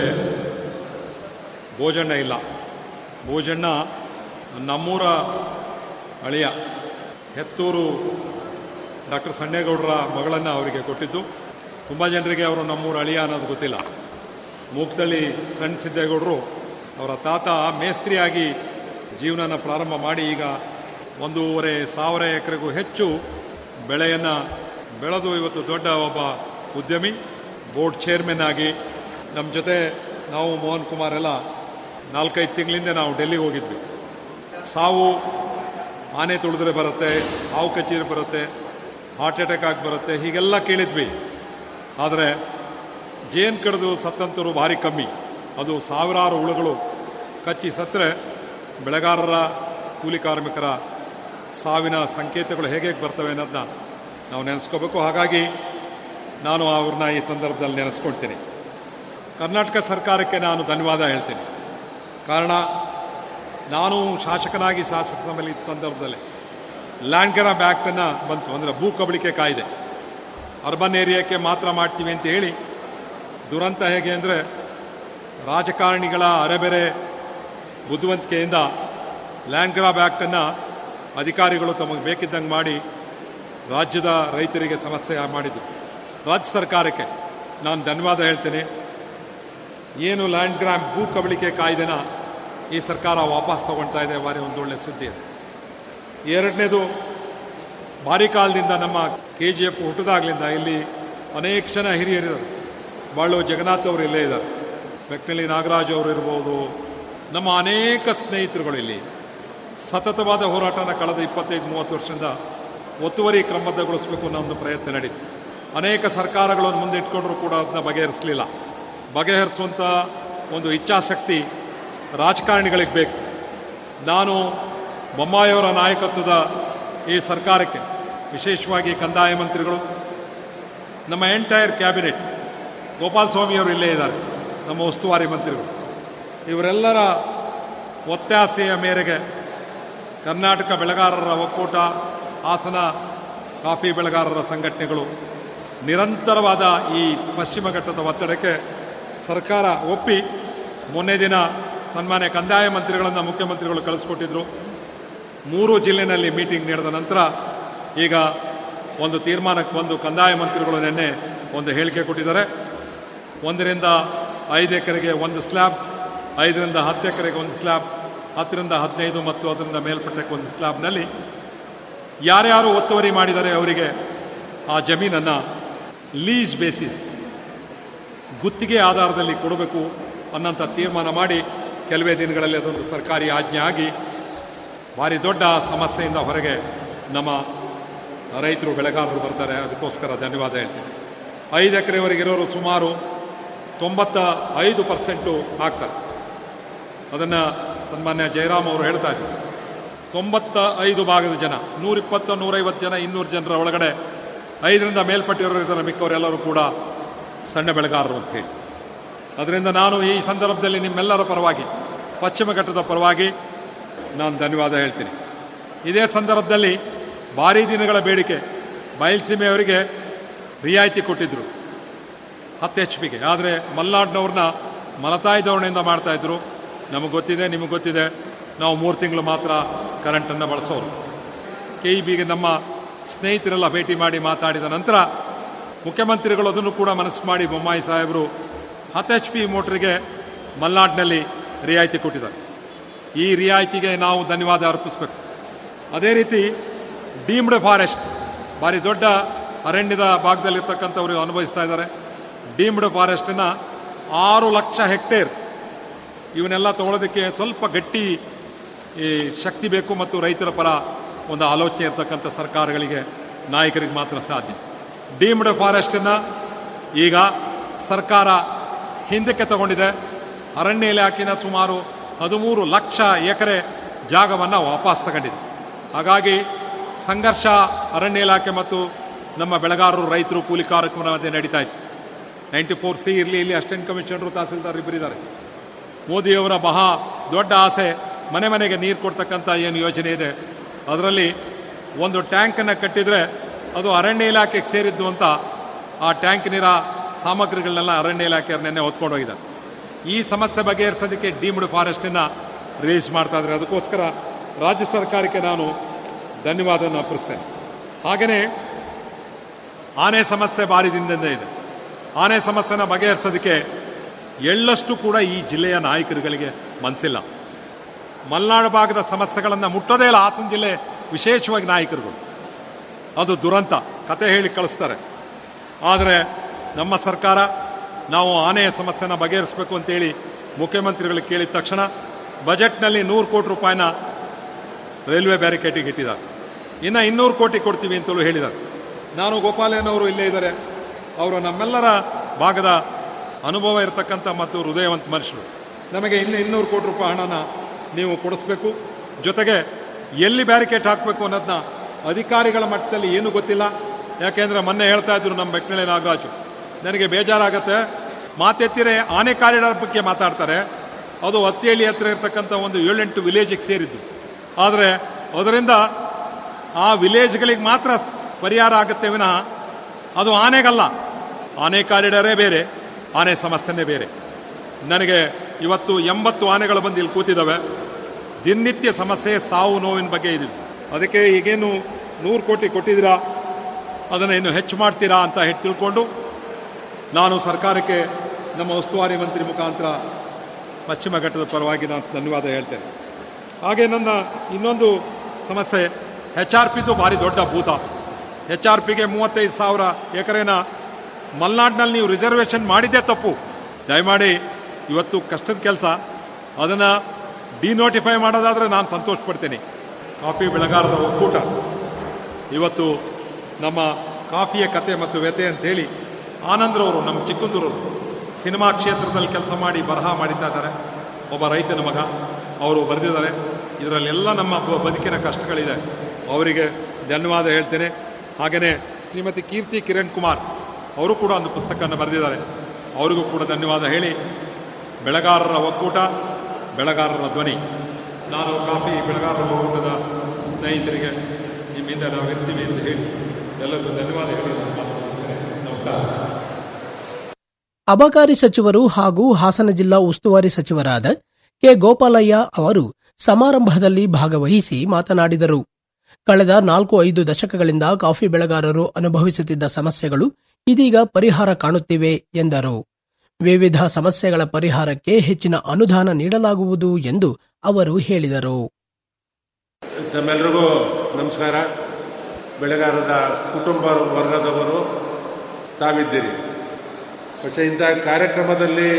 ಭೋಜಣ್ಣ ಇಲ್ಲ ಭೋಜಣ್ಣ ನಮ್ಮೂರ ಅಳಿಯ ಹೆತ್ತೂರು ಡಾಕ್ಟರ್ ಸಣ್ಣೇಗೌಡರ ಮಗಳನ್ನು ಅವರಿಗೆ ಕೊಟ್ಟಿದ್ದು ತುಂಬ ಜನರಿಗೆ ಅವರು ನಮ್ಮೂರ ಅಳಿಯ ಅನ್ನೋದು ಗೊತ್ತಿಲ್ಲ ಮೂಕ್ತಳ್ಳಿ ಸಣ್ಣ ಸಿದ್ದೇಗೌಡರು ಅವರ ತಾತ ಮೇಸ್ತ್ರಿಯಾಗಿ ಜೀವನನ ಪ್ರಾರಂಭ ಮಾಡಿ ಈಗ ಒಂದೂವರೆ ಸಾವಿರ ಎಕರೆಗೂ ಹೆಚ್ಚು ಬೆಳೆಯನ್ನು ಬೆಳೆದು ಇವತ್ತು ದೊಡ್ಡ ಒಬ್ಬ ಉದ್ಯಮಿ ಬೋರ್ಡ್ ಚೇರ್ಮನ್ ಆಗಿ ನಮ್ಮ ಜೊತೆ ನಾವು ಮೋಹನ್ ಕುಮಾರ್ ಎಲ್ಲ ನಾಲ್ಕೈದು ತಿಂಗಳಿಂದ ನಾವು ಡೆಲ್ಲಿಗೆ ಹೋಗಿದ್ವಿ ಸಾವು ಆನೆ ತುಳಿದ್ರೆ ಬರುತ್ತೆ ಹಾವು ಕಚ್ಚೀರಿ ಬರುತ್ತೆ ಹಾರ್ಟ್ ಅಟ್ಯಾಕ್ ಆಗಿ ಬರುತ್ತೆ ಹೀಗೆಲ್ಲ ಕೇಳಿದ್ವಿ ಆದರೆ ಜೇನು ಕಡಿದು ಸತ್ತಂತರು ಭಾರಿ ಕಮ್ಮಿ ಅದು ಸಾವಿರಾರು ಹುಳುಗಳು ಕಚ್ಚಿ ಸತ್ತರೆ ಬೆಳೆಗಾರರ ಕೂಲಿ ಕಾರ್ಮಿಕರ ಸಾವಿನ ಸಂಕೇತಗಳು ಹೇಗೆ ಹೇಗೆ ಬರ್ತವೆ ಅನ್ನೋದನ್ನ ನಾವು ನೆನೆಸ್ಕೋಬೇಕು ಹಾಗಾಗಿ ನಾನು ಅವ್ರನ್ನ ಈ ಸಂದರ್ಭದಲ್ಲಿ ನೆನೆಸ್ಕೊಳ್ತೀನಿ ಕರ್ನಾಟಕ ಸರ್ಕಾರಕ್ಕೆ ನಾನು ಧನ್ಯವಾದ ಹೇಳ್ತೀನಿ ಕಾರಣ ನಾನು ಶಾಸಕನಾಗಿ ಶಾಸಕ ಸಭೆಯಲ್ಲಿ ಇದ್ದ ಸಂದರ್ಭದಲ್ಲಿ ಲ್ಯಾಂಡ್ ಗ್ರಾಬ್ ಆ್ಯಕ್ಟನ್ನು ಬಂತು ಅಂದರೆ ಭೂ ಕಬಳಿಕೆ ಕಾಯ್ದೆ ಅರ್ಬನ್ ಏರಿಯಾಕ್ಕೆ ಮಾತ್ರ ಮಾಡ್ತೀವಿ ಅಂತ ಹೇಳಿ ದುರಂತ ಹೇಗೆ ಅಂದರೆ ರಾಜಕಾರಣಿಗಳ ಅರೆಬೆರೆ ಬುದ್ಧಿವಂತಿಕೆಯಿಂದ ಲ್ಯಾಂಡ್ ಗ್ರಾಬ್ ಆ್ಯಕ್ಟನ್ನು ಅಧಿಕಾರಿಗಳು ತಮಗೆ ಬೇಕಿದ್ದಂಗೆ ಮಾಡಿ ರಾಜ್ಯದ ರೈತರಿಗೆ ಸಮಸ್ಯೆ ಮಾಡಿದ್ರು ರಾಜ್ಯ ಸರ್ಕಾರಕ್ಕೆ ನಾನು ಧನ್ಯವಾದ ಹೇಳ್ತೇನೆ ಏನು ಲ್ಯಾಂಡ್ ಗ್ರಾಮ್ ಭೂ ಕಬಳಿಕೆ ಕಾಯ್ದೆನ ಈ ಸರ್ಕಾರ ವಾಪಸ್ ತಗೊಳ್ತಾ ಇದೆ ಬಾರಿ ಒಂದು ಒಳ್ಳೆ ಸುದ್ದಿ ಅದು ಎರಡನೇದು ಭಾರಿ ಕಾಲದಿಂದ ನಮ್ಮ ಕೆ ಜಿ ಎಫ್ ಹುಟ್ಟಿದಾಗಲಿಂದ ಇಲ್ಲಿ ಅನೇಕ ಜನ ಹಿರಿಯರಿದ್ದಾರೆ ಬಾಳು ಜಗನ್ನಾಥ್ ಅವರು ಇಲ್ಲೇ ಇದ್ದಾರೆ ಬೆಕ್ನಳ್ಳಿ ನಾಗರಾಜ್ ಅವರು ಇರ್ಬೋದು ನಮ್ಮ ಅನೇಕ ಸ್ನೇಹಿತರುಗಳು ಇಲ್ಲಿ ಸತತವಾದ ಹೋರಾಟನ ಕಳೆದ ಇಪ್ಪತ್ತೈದು ಮೂವತ್ತು ವರ್ಷದಿಂದ ಒತ್ತುವರಿ ಕ್ರಮಬದ್ಧಗೊಳಿಸಬೇಕು ಅನ್ನೋ ಒಂದು ಪ್ರಯತ್ನ ನಡೀತು ಅನೇಕ ಸರ್ಕಾರಗಳನ್ನು ಮುಂದೆ ಇಟ್ಕೊಂಡ್ರೂ ಕೂಡ ಅದನ್ನ ಬಗೆಹರಿಸಲಿಲ್ಲ ಬಗೆಹರಿಸುವಂಥ ಒಂದು ಇಚ್ಛಾಶಕ್ತಿ ರಾಜಕಾರಣಿಗಳಿಗೆ ಬೇಕು ನಾನು ಬೊಮ್ಮಾಯಿಯವರ ನಾಯಕತ್ವದ ಈ ಸರ್ಕಾರಕ್ಕೆ ವಿಶೇಷವಾಗಿ ಕಂದಾಯ ಮಂತ್ರಿಗಳು ನಮ್ಮ ಎಂಟೈರ್ ಕ್ಯಾಬಿನೆಟ್ ಗೋಪಾಲ್ ಸ್ವಾಮಿಯವರು ಇಲ್ಲೇ ಇದ್ದಾರೆ ನಮ್ಮ ಉಸ್ತುವಾರಿ ಮಂತ್ರಿಗಳು ಇವರೆಲ್ಲರ ಒತ್ತಾಸೆಯ ಮೇರೆಗೆ ಕರ್ನಾಟಕ ಬೆಳೆಗಾರರ ಒಕ್ಕೂಟ ಹಾಸನ ಕಾಫಿ ಬೆಳೆಗಾರರ ಸಂಘಟನೆಗಳು ನಿರಂತರವಾದ ಈ ಪಶ್ಚಿಮ ಘಟ್ಟದ ಒತ್ತಡಕ್ಕೆ ಸರ್ಕಾರ ಒಪ್ಪಿ ಮೊನ್ನೆ ದಿನ ಸನ್ಮಾನ್ಯ ಕಂದಾಯ ಮಂತ್ರಿಗಳನ್ನು ಮುಖ್ಯಮಂತ್ರಿಗಳು ಕಳಿಸ್ಕೊಟ್ಟಿದ್ರು ಮೂರು ಜಿಲ್ಲೆನಲ್ಲಿ ಮೀಟಿಂಗ್ ನಡೆದ ನಂತರ ಈಗ ಒಂದು ತೀರ್ಮಾನಕ್ಕೆ ಬಂದು ಕಂದಾಯ ಮಂತ್ರಿಗಳು ನಿನ್ನೆ ಒಂದು ಹೇಳಿಕೆ ಕೊಟ್ಟಿದ್ದಾರೆ ಒಂದರಿಂದ ಐದು ಎಕರೆಗೆ ಒಂದು ಸ್ಲ್ಯಾಬ್ ಐದರಿಂದ ಹತ್ತು ಎಕರೆಗೆ ಒಂದು ಸ್ಲ್ಯಾಬ್ ಹತ್ತರಿಂದ ಹದಿನೈದು ಮತ್ತು ಅದರಿಂದ ಮೇಲ್ಪಟ್ಟಕ್ಕೆ ಒಂದು ಸ್ಲ್ಯಾಬ್ನಲ್ಲಿ ಯಾರ್ಯಾರು ಒತ್ತುವರಿ ಮಾಡಿದ್ದಾರೆ ಅವರಿಗೆ ಆ ಜಮೀನನ್ನು ಲೀಸ್ ಬೇಸಿಸ್ ಗುತ್ತಿಗೆ ಆಧಾರದಲ್ಲಿ ಕೊಡಬೇಕು ಅನ್ನೋಂಥ ತೀರ್ಮಾನ ಮಾಡಿ ಕೆಲವೇ ದಿನಗಳಲ್ಲಿ ಅದೊಂದು ಸರ್ಕಾರಿ ಆಜ್ಞೆ ಆಗಿ ಭಾರಿ ದೊಡ್ಡ ಸಮಸ್ಯೆಯಿಂದ ಹೊರಗೆ ನಮ್ಮ ರೈತರು ಬೆಳೆಗಾರರು ಬರ್ತಾರೆ ಅದಕ್ಕೋಸ್ಕರ ಧನ್ಯವಾದ ಹೇಳ್ತೀನಿ ಐದು ಎಕರೆವರೆಗಿರೋರು ಸುಮಾರು ತೊಂಬತ್ತ ಐದು ಪರ್ಸೆಂಟು ಆಗ್ತಾರೆ ಅದನ್ನು ಸನ್ಮಾನ್ಯ ಜಯರಾಮ್ ಅವರು ಹೇಳ್ತಾ ಇದ್ರು ತೊಂಬತ್ತ ಐದು ಭಾಗದ ಜನ ನೂರಿಪ್ಪತ್ತು ನೂರೈವತ್ತು ಜನ ಇನ್ನೂರು ಜನರ ಒಳಗಡೆ ಐದರಿಂದ ಮೇಲ್ಪಟ್ಟಿರೋರು ಇದ್ದಾರೆ ಮಿಕ್ಕವರೆಲ್ಲರೂ ಕೂಡ ಸಣ್ಣ ಬೆಳೆಗಾರರು ಅಂತ ಹೇಳಿ ಅದರಿಂದ ನಾನು ಈ ಸಂದರ್ಭದಲ್ಲಿ ನಿಮ್ಮೆಲ್ಲರ ಪರವಾಗಿ ಪಶ್ಚಿಮ ಘಟ್ಟದ ಪರವಾಗಿ ನಾನು ಧನ್ಯವಾದ ಹೇಳ್ತೀನಿ ಇದೇ ಸಂದರ್ಭದಲ್ಲಿ ಭಾರೀ ದಿನಗಳ ಬೇಡಿಕೆ ಬಯಲುಸೀಮೆಯವರಿಗೆ ರಿಯಾಯಿತಿ ಕೊಟ್ಟಿದ್ದರು ಹತ್ತು ಎಚ್ ಪಿಗೆ ಆದರೆ ಮಲ್ನಾಡ್ನವ್ರನ್ನ ಮಲತಾಯಿ ಧೋರಣೆಯಿಂದ ಮಾಡ್ತಾಯಿದ್ರು ನಮಗೆ ಗೊತ್ತಿದೆ ನಿಮಗೆ ಗೊತ್ತಿದೆ ನಾವು ಮೂರು ತಿಂಗಳು ಮಾತ್ರ ಕರೆಂಟನ್ನು ಬಳಸೋರು ಕೆ ಇ ಬಿಗೆ ನಮ್ಮ ಸ್ನೇಹಿತರೆಲ್ಲ ಭೇಟಿ ಮಾಡಿ ಮಾತಾಡಿದ ನಂತರ ಮುಖ್ಯಮಂತ್ರಿಗಳು ಅದನ್ನು ಕೂಡ ಮನಸ್ಸು ಮಾಡಿ ಬೊಮ್ಮಾಯಿ ಸಾಹೇಬರು ಹತ್ತು ಎಚ್ ಪಿ ಮೋಟ್ರಿಗೆ ಮಲ್ನಾಡ್ನಲ್ಲಿ ರಿಯಾಯಿತಿ ಕೊಟ್ಟಿದ್ದಾರೆ ಈ ರಿಯಾಯಿತಿಗೆ ನಾವು ಧನ್ಯವಾದ ಅರ್ಪಿಸಬೇಕು ಅದೇ ರೀತಿ ಡೀಮ್ಡ್ ಫಾರೆಸ್ಟ್ ಭಾರಿ ದೊಡ್ಡ ಅರಣ್ಯದ ಭಾಗದಲ್ಲಿರ್ತಕ್ಕಂಥವರು ಅನುಭವಿಸ್ತಾ ಇದ್ದಾರೆ ಡೀಮ್ಡ್ ಫಾರೆಸ್ಟನ್ನು ಆರು ಲಕ್ಷ ಹೆಕ್ಟೇರ್ ಇವನ್ನೆಲ್ಲ ತಗೊಳ್ಳೋದಕ್ಕೆ ಸ್ವಲ್ಪ ಗಟ್ಟಿ ಈ ಶಕ್ತಿ ಬೇಕು ಮತ್ತು ರೈತರ ಪರ ಒಂದು ಆಲೋಚನೆ ಇರ್ತಕ್ಕಂಥ ಸರ್ಕಾರಗಳಿಗೆ ನಾಯಕರಿಗೆ ಮಾತ್ರ ಸಾಧ್ಯ ಡೀಮ್ಡ್ ಫಾರೆಸ್ಟನ್ನು ಈಗ ಸರ್ಕಾರ ಹಿಂದಕ್ಕೆ ತಗೊಂಡಿದೆ ಅರಣ್ಯ ಇಲಾಖೆನ ಸುಮಾರು ಹದಿಮೂರು ಲಕ್ಷ ಎಕರೆ ಜಾಗವನ್ನು ವಾಪಸ್ ತಗೊಂಡಿದೆ ಹಾಗಾಗಿ ಸಂಘರ್ಷ ಅರಣ್ಯ ಇಲಾಖೆ ಮತ್ತು ನಮ್ಮ ಬೆಳೆಗಾರರು ರೈತರು ಕೂಲಿ ಕಾರ್ಯಕ್ರಮ ಮಧ್ಯೆ ನಡೀತಾ ಇತ್ತು ನೈಂಟಿ ಫೋರ್ ಸಿ ಇರಲಿ ಇಲ್ಲಿ ಅಸಿಸ್ಟೆಂಟ್ ಕಮಿಷನರು ತಹಸೀಲ್ದಾರ್ ಇಬ್ಬರಿದ್ದಾರೆ ಮೋದಿಯವರ ಮಹಾ ದೊಡ್ಡ ಆಸೆ ಮನೆ ಮನೆಗೆ ನೀರು ಕೊಡ್ತಕ್ಕಂಥ ಏನು ಯೋಜನೆ ಇದೆ ಅದರಲ್ಲಿ ಒಂದು ಟ್ಯಾಂಕನ್ನು ಕಟ್ಟಿದರೆ ಅದು ಅರಣ್ಯ ಇಲಾಖೆಗೆ ಸೇರಿದ್ದು ಅಂತ ಆ ಟ್ಯಾಂಕ್ ನೀರ ಸಾಮಗ್ರಿಗಳನ್ನೆಲ್ಲ ಅರಣ್ಯ ಇಲಾಖೆಯವ್ರು ನಿನ್ನೆ ಹೊತ್ಕೊಂಡು ಹೋಗಿದ್ದಾರೆ ಈ ಸಮಸ್ಯೆ ಬಗೆಹರಿಸೋದಕ್ಕೆ ಡೀಮ್ಡ್ ಫಾರೆಸ್ಟನ್ನು ರಿಲೀಸ್ ಮಾಡ್ತಾ ಇದ್ದಾರೆ ಅದಕ್ಕೋಸ್ಕರ ರಾಜ್ಯ ಸರ್ಕಾರಕ್ಕೆ ನಾನು ಧನ್ಯವಾದವನ್ನು ಅರ್ಪಿಸ್ತೇನೆ ಹಾಗೆಯೇ ಆನೆ ಸಮಸ್ಯೆ ಭಾರಿ ದಿನದಿಂದ ಇದೆ ಆನೆ ಸಮಸ್ಯೆನ ಬಗೆಹರಿಸೋದಕ್ಕೆ ಎಳ್ಳಷ್ಟು ಕೂಡ ಈ ಜಿಲ್ಲೆಯ ನಾಯಕರುಗಳಿಗೆ ಮನಸ್ಸಿಲ್ಲ ಮಲೆನಾಡು ಭಾಗದ ಸಮಸ್ಯೆಗಳನ್ನು ಮುಟ್ಟೋದೇ ಇಲ್ಲ ಹಾಸನ ಜಿಲ್ಲೆ ವಿಶೇಷವಾಗಿ ನಾಯಕರುಗಳು ಅದು ದುರಂತ ಕತೆ ಹೇಳಿ ಕಳಿಸ್ತಾರೆ ಆದರೆ ನಮ್ಮ ಸರ್ಕಾರ ನಾವು ಆನೆಯ ಸಮಸ್ಯೆನ ಬಗೆಹರಿಸಬೇಕು ಅಂತೇಳಿ ಮುಖ್ಯಮಂತ್ರಿಗಳು ಕೇಳಿದ ತಕ್ಷಣ ಬಜೆಟ್ನಲ್ಲಿ ನೂರು ಕೋಟಿ ರೂಪಾಯಿನ ರೈಲ್ವೆ ಬ್ಯಾರಿಕೇಟಿಗೆ ಇಟ್ಟಿದ್ದಾರೆ ಇನ್ನು ಇನ್ನೂರು ಕೋಟಿ ಕೊಡ್ತೀವಿ ಅಂತಲೂ ಹೇಳಿದ್ದಾರೆ ನಾನು ಗೋಪಾಲಯ್ಯನವರು ಇಲ್ಲೇ ಇದ್ದಾರೆ ಅವರು ನಮ್ಮೆಲ್ಲರ ಭಾಗದ ಅನುಭವ ಇರತಕ್ಕಂಥ ಮತ್ತು ಹೃದಯವಂತ ಮನುಷ್ಯರು ನಮಗೆ ಇನ್ನು ಇನ್ನೂರು ಕೋಟಿ ರೂಪಾಯಿ ಹಣನ ನೀವು ಕೊಡಿಸ್ಬೇಕು ಜೊತೆಗೆ ಎಲ್ಲಿ ಬ್ಯಾರಿಕೇಟ್ ಹಾಕಬೇಕು ಅನ್ನೋದನ್ನ ಅಧಿಕಾರಿಗಳ ಮಟ್ಟದಲ್ಲಿ ಏನೂ ಗೊತ್ತಿಲ್ಲ ಯಾಕೆಂದರೆ ಮೊನ್ನೆ ಹೇಳ್ತಾ ಇದ್ರು ನಮ್ಮ ಬೆಕ್ನಳ್ಳಿ ನಾಗರಾಜು ನನಗೆ ಬೇಜಾರಾಗತ್ತೆ ಮಾತೆತ್ತಿರೆ ಆನೆ ಕಾರಿಡಾರ್ ಬಗ್ಗೆ ಮಾತಾಡ್ತಾರೆ ಅದು ಹತ್ತಿಹಳ್ಳಿ ಹತ್ರ ಇರ್ತಕ್ಕಂಥ ಒಂದು ಏಳೆಂಟು ವಿಲೇಜಿಗೆ ಸೇರಿದ್ದು ಆದರೆ ಅದರಿಂದ ಆ ವಿಲೇಜ್ಗಳಿಗೆ ಮಾತ್ರ ಪರಿಹಾರ ಆಗುತ್ತೆ ವಿನಃ ಅದು ಆನೆಗಲ್ಲ ಆನೆ ಕಾರಿಡಾರೇ ಬೇರೆ ಆನೆ ಸಮಸ್ಯೆನೇ ಬೇರೆ ನನಗೆ ಇವತ್ತು ಎಂಬತ್ತು ಆನೆಗಳು ಬಂದು ಇಲ್ಲಿ ಕೂತಿದ್ದಾವೆ ದಿನನಿತ್ಯ ಸಮಸ್ಯೆ ಸಾವು ನೋವಿನ ಬಗ್ಗೆ ಇದೆ ಅದಕ್ಕೆ ಈಗೇನು ನೂರು ಕೋಟಿ ಕೊಟ್ಟಿದ್ದೀರಾ ಅದನ್ನು ಇನ್ನು ಹೆಚ್ಚು ಮಾಡ್ತೀರಾ ಅಂತ ಹೇಳಿ ತಿಳ್ಕೊಂಡು ನಾನು ಸರ್ಕಾರಕ್ಕೆ ನಮ್ಮ ಉಸ್ತುವಾರಿ ಮಂತ್ರಿ ಮುಖಾಂತರ ಪಶ್ಚಿಮ ಘಟ್ಟದ ಪರವಾಗಿ ನಾನು ಧನ್ಯವಾದ ಹೇಳ್ತೇನೆ ಹಾಗೆ ನನ್ನ ಇನ್ನೊಂದು ಸಮಸ್ಯೆ ಎಚ್ ಆರ್ ಪಿದು ಭಾರಿ ದೊಡ್ಡ ಭೂತ ಎಚ್ ಆರ್ ಪಿಗೆ ಮೂವತ್ತೈದು ಸಾವಿರ ಎಕರೆನ ಮಲೆನಾಡಿನಲ್ಲಿ ನೀವು ರಿಸರ್ವೇಷನ್ ಮಾಡಿದ್ದೇ ತಪ್ಪು ದಯಮಾಡಿ ಇವತ್ತು ಕಷ್ಟದ ಕೆಲಸ ಅದನ್ನು ಡಿನೋಟಿಫೈ ಮಾಡೋದಾದರೆ ನಾನು ಸಂತೋಷ ಪಡ್ತೀನಿ ಕಾಫಿ ಬೆಳೆಗಾರರ ಒಕ್ಕೂಟ ಇವತ್ತು ನಮ್ಮ ಕಾಫಿಯ ಕತೆ ಮತ್ತು ವ್ಯತೆ ಅಂತೇಳಿ ಆನಂದ್ರವರು ನಮ್ಮ ಚಿಕ್ಕಂದೂರವರು ಸಿನಿಮಾ ಕ್ಷೇತ್ರದಲ್ಲಿ ಕೆಲಸ ಮಾಡಿ ಬರಹ ಮಾಡಿತಾ ಇದ್ದಾರೆ ಒಬ್ಬ ರೈತನ ಮಗ ಅವರು ಬರೆದಿದ್ದಾರೆ ಇದರಲ್ಲೆಲ್ಲ ನಮ್ಮ ಬ- ಬದುಕಿನ ಕಷ್ಟಗಳಿದೆ ಅವರಿಗೆ ಧನ್ಯವಾದ ಹೇಳ್ತೇನೆ ಹಾಗೆಯೇ ಶ್ರೀಮತಿ ಕೀರ್ತಿ ಕಿರಣ್ ಕುಮಾರ್ ಅವರು ಕೂಡ ಒಂದು ಪುಸ್ತಕವನ್ನು ಬರೆದಿದ್ದಾರೆ ಅವರಿಗೂ ಕೂಡ ಧನ್ಯವಾದ ಹೇಳಿ ಬೆಳೆಗಾರರ ಒಕ್ಕೂಟ ಬೆಳೆಗಾರರ ಧ್ವನಿ ನಾನು ಕಾಫಿ ಬೆಳೆಗಾರರ ಒಕ್ಕೂಟದ ಸ್ನೇಹಿತರಿಗೆ ನಿಮ್ಮಿಂದ ನಾವು ಇರ್ತೀವಿ ಅಂತ ಹೇಳಿ ಎಲ್ಲರಿಗೂ ಧನ್ಯವಾದ ಹೇಳಿ ನನ್ನ ಮಾತು ಮುಗಿಸ್ತೇನೆ. ನಮಸ್ಕಾರ ಅಬಕಾರಿ ಸಚಿವರು ಹಾಗೂ ಹಾಸನ ಜಿಲ್ಲಾ ಉಸ್ತುವಾರಿ ಸಚಿವರಾದ ಕೆ ಗೋಪಾಲಯ್ಯ ಅವರು ಸಮಾರಂಭದಲ್ಲಿ ಭಾಗವಹಿಸಿ ಮಾತನಾಡಿದರು ಕಳೆದ ನಾಲ್ಕು ಐದು ದಶಕಗಳಿಂದ ಕಾಫಿ ಬೆಳೆಗಾರರು ಅನುಭವಿಸುತ್ತಿದ್ದ ಸಮಸ್ಯೆಗಳು ಇದೀಗ ಪರಿಹಾರ ಕಾಣುತ್ತಿವೆ ಎಂದರು ವಿವಿಧ ಸಮಸ್ಯೆಗಳ ಪರಿಹಾರಕ್ಕೆ ಹೆಚ್ಚಿನ ಅನುದಾನ ನೀಡಲಾಗುವುದು ಎಂದು ಅವರು ಹೇಳಿದರು ತಮ್ಮೆಲ್ಲರಿಗೂ ನಮಸ್ಕಾರ ಬೆಳೆಗಾರರ ಕುಟುಂಬ ವರ್ಗದವರು ತಾವಿದ್ದೀರಿ പക്ഷേ ಇಂಥ ಕಾರ್ಯಕ್ರಮದಲ್ಲಿ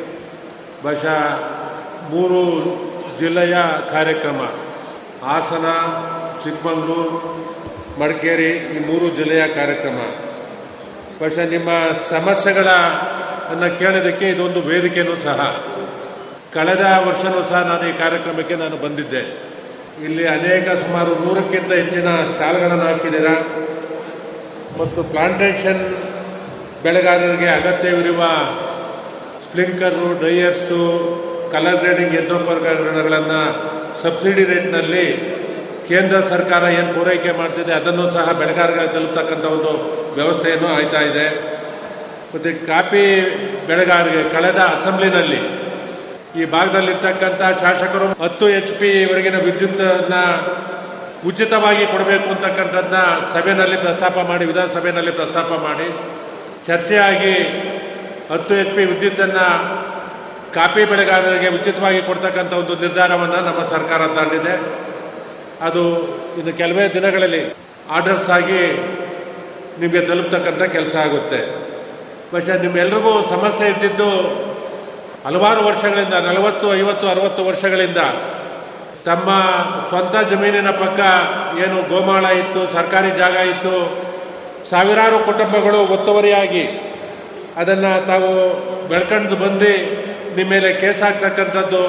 ಬಹುಶಃ ಮೂರು ಜಿಲ್ಲೆಯ ಕಾರ್ಯಕ್ರಮ ಹಾಸನ ಚಿಕ್ಕಮಗಳೂರು ಮಡಿಕೇರಿ ಈ ಮೂರು ಜಿಲ್ಲೆಯ ಕಾರ್ಯಕ್ರಮ ಬಹುಶಃ ನಿಮ್ಮ ಸಮಸ್ಯೆಗಳ ಅನ್ನ ಕೇಳೋದಕ್ಕೆ ಇದೊಂದು ವೇದಿಕೆಯೂ ಸಹ ಕಳೆದ ವರ್ಷನೂ ಸಹ ನಾನು ಈ ಕಾರ್ಯಕ್ರಮಕ್ಕೆ ನಾನು ಬಂದಿದ್ದೆ ಇಲ್ಲಿ ಅನೇಕ ಸುಮಾರು ನೂರಕ್ಕಿಂತ ಹೆಚ್ಚಿನ ಸ್ಟಾಲ್ಗಳನ್ನು ಹಾಕಿದ್ದೀರಾ ಮತ್ತು ಪ್ಲಾಂಟೇಶನ್ ಬೆಳೆಗಾರರಿಗೆ ಅಗತ್ಯವಿರುವ ಸ್ಪ್ರಿಂಕರು ಡ್ರೈಯರ್ಸು ಕಲರ್ ಗ್ರೇಡಿಂಗ್ ಯಂತ್ರೋಪಕರಣಗಳನ್ನು ಸಬ್ಸಿಡಿ ರೇಟ್ನಲ್ಲಿ ಕೇಂದ್ರ ಸರ್ಕಾರ ಏನು ಪೂರೈಕೆ ಮಾಡ್ತಿದೆ ಅದನ್ನು ಸಹ ಬೆಳೆಗಾರರಿಗೆ ತಲುಪ್ತಕ್ಕಂಥ ಒಂದು ವ್ಯವಸ್ಥೆಯನ್ನು ಆಯ್ತಾ ಇದೆ ಮತ್ತು ಕಾಫಿ ಬೆಳೆಗಾರರಿಗೆ ಕಳೆದ ಅಸೆಂಬ್ಲಿನಲ್ಲಿ ಈ ಭಾಗದಲ್ಲಿರ್ತಕ್ಕಂಥ ಶಾಸಕರು ಹತ್ತು ಎಚ್ ಪಿ ವರೆಗಿನ ವಿದ್ಯುತ್ತನ್ನ ಉಚಿತವಾಗಿ ಕೊಡಬೇಕು ಅಂತಕ್ಕಂಥದ್ದನ್ನ ಸಭೆಯಲ್ಲಿ ಪ್ರಸ್ತಾಪ ಮಾಡಿ ವಿಧಾನಸಭೆಯಲ್ಲಿ ಪ್ರಸ್ತಾಪ ಮಾಡಿ ಚರ್ಚೆಯಾಗಿ ಹತ್ತು ಎಚ್ ಪಿ ವಿದ್ಯುತ್ತನ್ನ ಕಾಫಿ ಬೆಳೆಗಾರರಿಗೆ ಉಚಿತವಾಗಿ ಕೊಡ್ತಕ್ಕಂಥ ಒಂದು ನಿರ್ಧಾರವನ್ನು ನಮ್ಮ ಸರ್ಕಾರ ತಗೊಂಡಿದೆ ಅದು ಇನ್ನು ಕೆಲವೇ ದಿನಗಳಲ್ಲಿ ಆರ್ಡರ್ಸ್ ಆಗಿ ನಿಮಗೆ ತಲುಪ್ತಕ್ಕಂಥ ಕೆಲಸ ಆಗುತ್ತೆ പക്ഷേ ನಿಮ್ಮೆಲ್ರಿಗೂ ಸಮಸ್ಯೆ ಇದ್ದಿದ್ದು ಹಲವಾರು ವರ್ಷಗಳಿಂದ ನಲವತ್ತು ಐವತ್ತು ಅರವತ್ತು ವರ್ಷಗಳಿಂದ ತಮ್ಮ ಸ್ವಂತ ಜಮೀನಿನ ಪಕ್ಕ ಏನು ಗೋಮಾಳ ಇತ್ತು ಸರ್ಕಾರಿ ಜಾಗ ಇತ್ತು ಸಾವಿರಾರು ಕುಟುಂಬಗಳು ಒತ್ತುವರಿಯಾಗಿ ಅದನ್ನು ತಾವು ಬೆಳ್ಕೊಂಡು ಬಂದು ನಿಮ್ಮ ಮೇಲೆ ಕೇಸ್ ಹಾಕ್ತಕ್ಕಂಥದ್ದು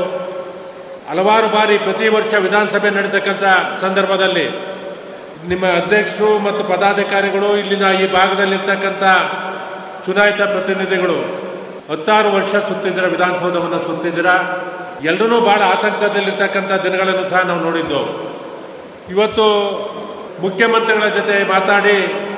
ಹಲವಾರು ಬಾರಿ ಪ್ರತಿ ವರ್ಷ ವಿಧಾನಸಭೆ ನಡೀತಕ್ಕಂಥ ಸಂದರ್ಭದಲ್ಲಿ ನಿಮ್ಮ ಅಧ್ಯಕ್ಷರು ಮತ್ತು ಪದಾಧಿಕಾರಿಗಳು ಇಲ್ಲಿನ ಈ ಭಾಗದಲ್ಲಿರ್ತಕ್ಕಂಥ ಚುನಾಯಿತ ಪ್ರತಿನಿಧಿಗಳು ಹತ್ತಾರು ವರ್ಷ ಸುತ್ತಿದ್ದೀರ ವಿಧಾನಸೌಧವನ್ನು ಸುತ್ತಿದ್ದೀರ ಎಲ್ಲರೂ ಬಹಳ ಆತಂಕದಲ್ಲಿರ್ತಕ್ಕಂಥ ದಿನಗಳನ್ನು ಸಹ ನಾವು ನೋಡಿದ್ದು ಇವತ್ತು ಮುಖ್ಯಮಂತ್ರಿಗಳ ಜೊತೆ ಮಾತಾಡಿ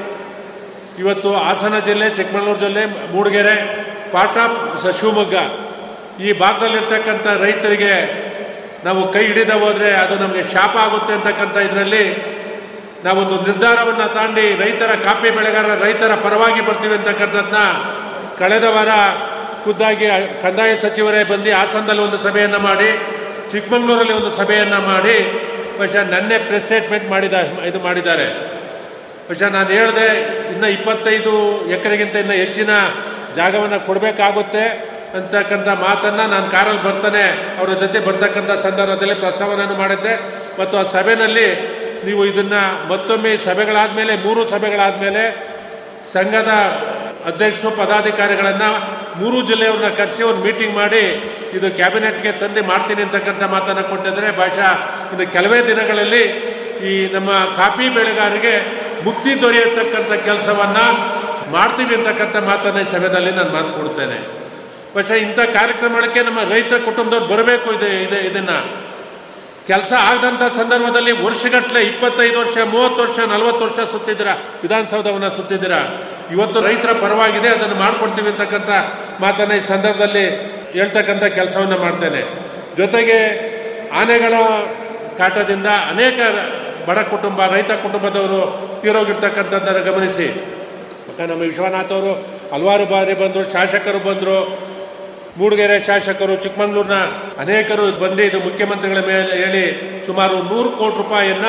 ಇವತ್ತು ಹಾಸನ ಜಿಲ್ಲೆ ಚಿಕ್ಕಮಗಳೂರು ಜಿಲ್ಲೆ ಮೂಡಿಗೆರೆ ಪಾರ್ಟ್ ಆಫ್ ಶಿವಮೊಗ್ಗ ಈ ಭಾಗದಲ್ಲಿರ್ತಕ್ಕಂಥ ರೈತರಿಗೆ ನಾವು ಕೈ ಹಿಡಿದ ಹೋದ್ರೆ ಅದು ನಮಗೆ ಶಾಪ ಆಗುತ್ತೆ ಅಂತಕ್ಕಂಥ ಇದರಲ್ಲಿ ನಾವೊಂದು ನಿರ್ಧಾರವನ್ನು ತಾಂಡಿ ರೈತರ ಕಾಫಿ ಬೆಳೆಗಾರರ ರೈತರ ಪರವಾಗಿ ಬರ್ತೀವಿ ಅಂತಕ್ಕಂಥದ್ದನ್ನ ಕಳೆದ ವಾರ ಖುದ್ದಾಗಿ ಕಂದಾಯ ಸಚಿವರೇ ಬಂದು ಹಾಸನದಲ್ಲಿ ಒಂದು ಸಭೆಯನ್ನ ಮಾಡಿ ಚಿಕ್ಕಮಗಳೂರಲ್ಲಿ ಒಂದು ಸಭೆಯನ್ನ ಮಾಡಿ ಬಹುಶಃ ನನ್ನೆ ಪ್ರೆಸ್ ಸ್ಟೇಟ್ಮೆಂಟ್ ಮಾಡಿದ ಇದು ಮಾಡಿದ್ದಾರೆ ಬಹುಶಃ ನಾನು ಹೇಳಿದೆ ಇನ್ನು ಇಪ್ಪತ್ತೈದು ಎಕರೆಗಿಂತ ಇನ್ನು ಹೆಚ್ಚಿನ ಜಾಗವನ್ನು ಕೊಡಬೇಕಾಗುತ್ತೆ ಅಂತಕ್ಕಂಥ ಮಾತನ್ನ ನಾನು ಕಾರಲ್ಲಿ ಬರ್ತಾನೆ ಅವರ ಜೊತೆ ಬರ್ತಕ್ಕಂಥ ಸಂದರ್ಭದಲ್ಲಿ ಪ್ರಸ್ತಾವನೆಯನ್ನು ಮಾಡಿದ್ದೆ ಮತ್ತು ಆ ಸಭೆಯಲ್ಲಿ ನೀವು ಇದನ್ನ ಮತ್ತೊಮ್ಮೆ ಸಭೆಗಳಾದ್ಮೇಲೆ ಮೂರು ಸಭೆಗಳಾದ್ಮೇಲೆ ಸಂಘದ ಅಧ್ಯಕ್ಷರು ಪದಾಧಿಕಾರಿಗಳನ್ನ ಮೂರು ಜಿಲ್ಲೆಯವ್ರನ್ನ ಕರೆಸಿ ಒಂದು ಮೀಟಿಂಗ್ ಮಾಡಿ ಇದು ಕ್ಯಾಬಿನೆಟ್ಗೆ ತಂದು ಮಾಡ್ತೀನಿ ಅಂತಕ್ಕಂಥ ಮಾತನ್ನ ಕೊಟ್ಟಿದ್ರೆ ಬಹುಶಃ ಇನ್ನು ಕೆಲವೇ ದಿನಗಳಲ್ಲಿ ಈ ನಮ್ಮ ಕಾಫಿ ಬೆಳೆಗಾರರಿಗೆ ಮುಕ್ತಿ ದೊರೆಯತಕ್ಕಂಥ ಕೆಲಸವನ್ನ ಮಾಡ್ತೀವಿ ಅಂತಕ್ಕಂಥ ಮಾತನ್ನ ಈ ಸಭೆಯಲ್ಲಿ ನಾನು ಮಾತು ಕೊಡ್ತೇನೆ ಬಹುಶಃ ಇಂಥ ಕಾರ್ಯಕ್ರಮಕ್ಕೆ ನಮ್ಮ ರೈತ ಕುಟುಂಬದವ್ರು ಬರಬೇಕು ಇದೆ ಇದೆ ಇದನ್ನ ಕೆಲಸ ಆಗದಂತ ಸಂದರ್ಭದಲ್ಲಿ ವರ್ಷಗಟ್ಟಲೆ ಇಪ್ಪತ್ತೈದು ವರ್ಷ ಮೂವತ್ತು ವರ್ಷ ನಲವತ್ತು ವರ್ಷ ಸುತ್ತಿದ್ದೀರಾ ವಿಧಾನಸೌಧವನ್ನ ಸುತ್ತಿದ್ದೀರಾ ಇವತ್ತು ರೈತರ ಪರವಾಗಿದೆ ಅದನ್ನು ಮಾಡ್ಕೊಡ್ತೀವಿ ಅಂತಕ್ಕಂಥ ಮಾತನ್ನ ಈ ಸಂದರ್ಭದಲ್ಲಿ ಹೇಳ್ತಕ್ಕಂಥ ಕೆಲಸವನ್ನು ಮಾಡ್ತೇನೆ ಜೊತೆಗೆ ಆನೆಗಳ ಕಾಟದಿಂದ ಅನೇಕ ಬಡ ಕುಟುಂಬ ರೈತ ಕುಟುಂಬದವರು ತೀರೋಗಿರ್ತಕ್ಕಂಥದ್ದನ್ನು ಗಮನಿಸಿ ಮತ್ತು ನಮ್ಮ ವಿಶ್ವನಾಥ್ ಅವರು ಹಲವಾರು ಬಾರಿ ಬಂದರು ಶಾಸಕರು ಬಂದರು ಮೂಡಿಗೆರೆ ಶಾಸಕರು ಚಿಕ್ಕಮಗಳೂರಿನ ಅನೇಕರು ಬಂದು ಇದು ಮುಖ್ಯಮಂತ್ರಿಗಳ ಮೇಲೆ ಹೇಳಿ ಸುಮಾರು ನೂರು ಕೋಟಿ ರೂಪಾಯಿಯನ್ನ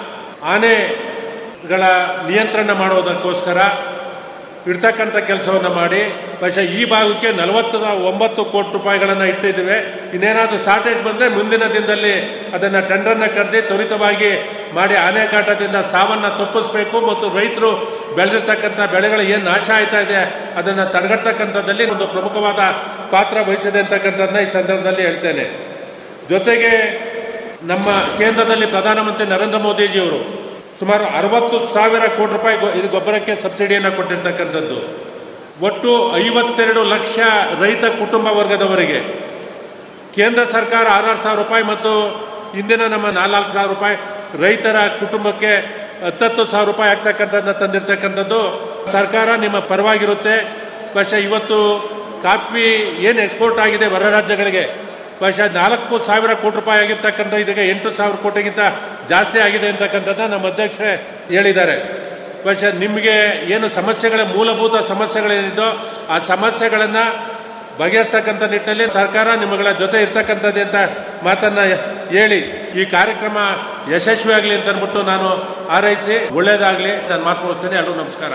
ಆನೆಗಳ ನಿಯಂತ್ರಣ ಮಾಡೋದಕ್ಕೋಸ್ಕರ ಇಡ್ತಕ್ಕಂಥ ಕೆಲಸವನ್ನು ಮಾಡಿ പക്ഷേ ಈ ಭಾಗಕ್ಕೆ ನಲವತ್ತ ಒಂಬತ್ತು ಕೋಟಿ ರೂಪಾಯಿಗಳನ್ನು ಇಟ್ಟಿದ್ದೇವೆ ಇನ್ನೇನಾದರೂ ಶಾರ್ಟೇಜ್ ಬಂದರೆ ಮುಂದಿನ ದಿನದಲ್ಲಿ ಅದನ್ನು ಟೆಂಡರ್ನ ಕರೆದಿ ತ್ವರಿತವಾಗಿ ಮಾಡಿ ಆನೆಕಾಟದಿಂದ ಸಾವನ್ನು ತಪ್ಪಿಸಬೇಕು ಮತ್ತು ರೈತರು ಬೆಳೆದಿರ್ತಕ್ಕಂಥ ಬೆಳೆಗಳು ಏನು ನಾಶ ಆಯ್ತಾ ಇದೆ ಅದನ್ನು ತಡೆಗಟ್ಟತಕ್ಕಂಥದ್ದಲ್ಲಿ ಒಂದು ಪ್ರಮುಖವಾದ ಪಾತ್ರ ವಹಿಸಿದೆ ಅಂತಕ್ಕಂಥದ್ದನ್ನ ಈ ಸಂದರ್ಭದಲ್ಲಿ ಹೇಳ್ತೇನೆ ಜೊತೆಗೆ ನಮ್ಮ ಕೇಂದ್ರದಲ್ಲಿ ಪ್ರಧಾನಮಂತ್ರಿ ನರೇಂದ್ರ ಮೋದಿಜಿಯವರು ಸುಮಾರು ಅರವತ್ತು ಸಾವಿರ ಕೋಟಿ ರೂಪಾಯಿ ಗೊ- ಇದು ಗೊಬ್ಬರಕ್ಕೆ ಸಬ್ಸಿಡಿಯನ್ನು ಕೊಟ್ಟಿರ್ತಕ್ಕಂಥದ್ದು ಒಟ್ಟು ಐವತ್ತೆರಡು ಲಕ್ಷ ರೈತ ಕುಟುಂಬ ವರ್ಗದವರಿಗೆ ಕೇಂದ್ರ ಸರ್ಕಾರ ಆರಾರು ಸಾವಿರ ರೂಪಾಯಿ ಮತ್ತು ಇಂದಿನ ನಮ್ಮ ನಾಲ್ಕು ಸಾವಿರ ರೂಪಾಯಿ ರೈತರ ಕುಟುಂಬಕ್ಕೆ ಹತ್ತತ್ತು ಸಾವಿರ ರೂಪಾಯಿ ಆಗ್ತಕ್ಕಂಥದ್ದನ್ನ ತಂದಿರ್ತಕ್ಕಂಥದ್ದು ಸರ್ಕಾರ ನಿಮ್ಮ ಪರವಾಗಿರುತ್ತೆ പക്ഷേ ಇವತ್ತು ಕಾಫಿ ಏನು ಎಕ್ಸ್ಪೋರ್ಟ್ ಆಗಿದೆ ಹೊರ ರಾಜ್ಯಗಳಿಗೆ ಬಹುಶಃ ನಾಲ್ಕು ಸಾವಿರ ಕೋಟಿ ರೂಪಾಯಿ ಆಗಿರ್ತಕ್ಕಂಥ ಇದೀಗ ಎಂಟು ಸಾವಿರ ಕೋಟಿಗಿಂತ ಜಾಸ್ತಿ ಆಗಿದೆ ಅಂತಕ್ಕಂಥದ್ದು ನಮ್ಮ ಅಧ್ಯಕ್ಷರೇ ಹೇಳಿದ್ದಾರೆ ಬಹುಶಃ ನಿಮಗೆ ಏನು ಸಮಸ್ಯೆಗಳ ಮೂಲಭೂತ ಸಮಸ್ಯೆಗಳೇನಿದೋ ಆ ಸಮಸ್ಯೆಗಳನ್ನು ಬಗೆಹರಿಸ್ತಕ್ಕಂಥ ನಿಟ್ಟಿನಲ್ಲಿ ಸರ್ಕಾರ ನಿಮ್ಮಗಳ ಜೊತೆ ಇರ್ತಕ್ಕಂಥದ್ದು ಅಂತ ಮಾತನ್ನ ಹೇಳಿ ಈ ಕಾರ್ಯಕ್ರಮ ಯಶಸ್ವಿಯಾಗಲಿ ಅಂತ ಅಂದ್ಬಿಟ್ಟು ನಾನು ಹಾರೈಸಿ ಒಳ್ಳೇದಾಗಲಿ ನಾನು ಮಾತು ಮುಗಿಸ್ತೇನೆ ಎಲ್ಲರೂ ನಮಸ್ಕಾರ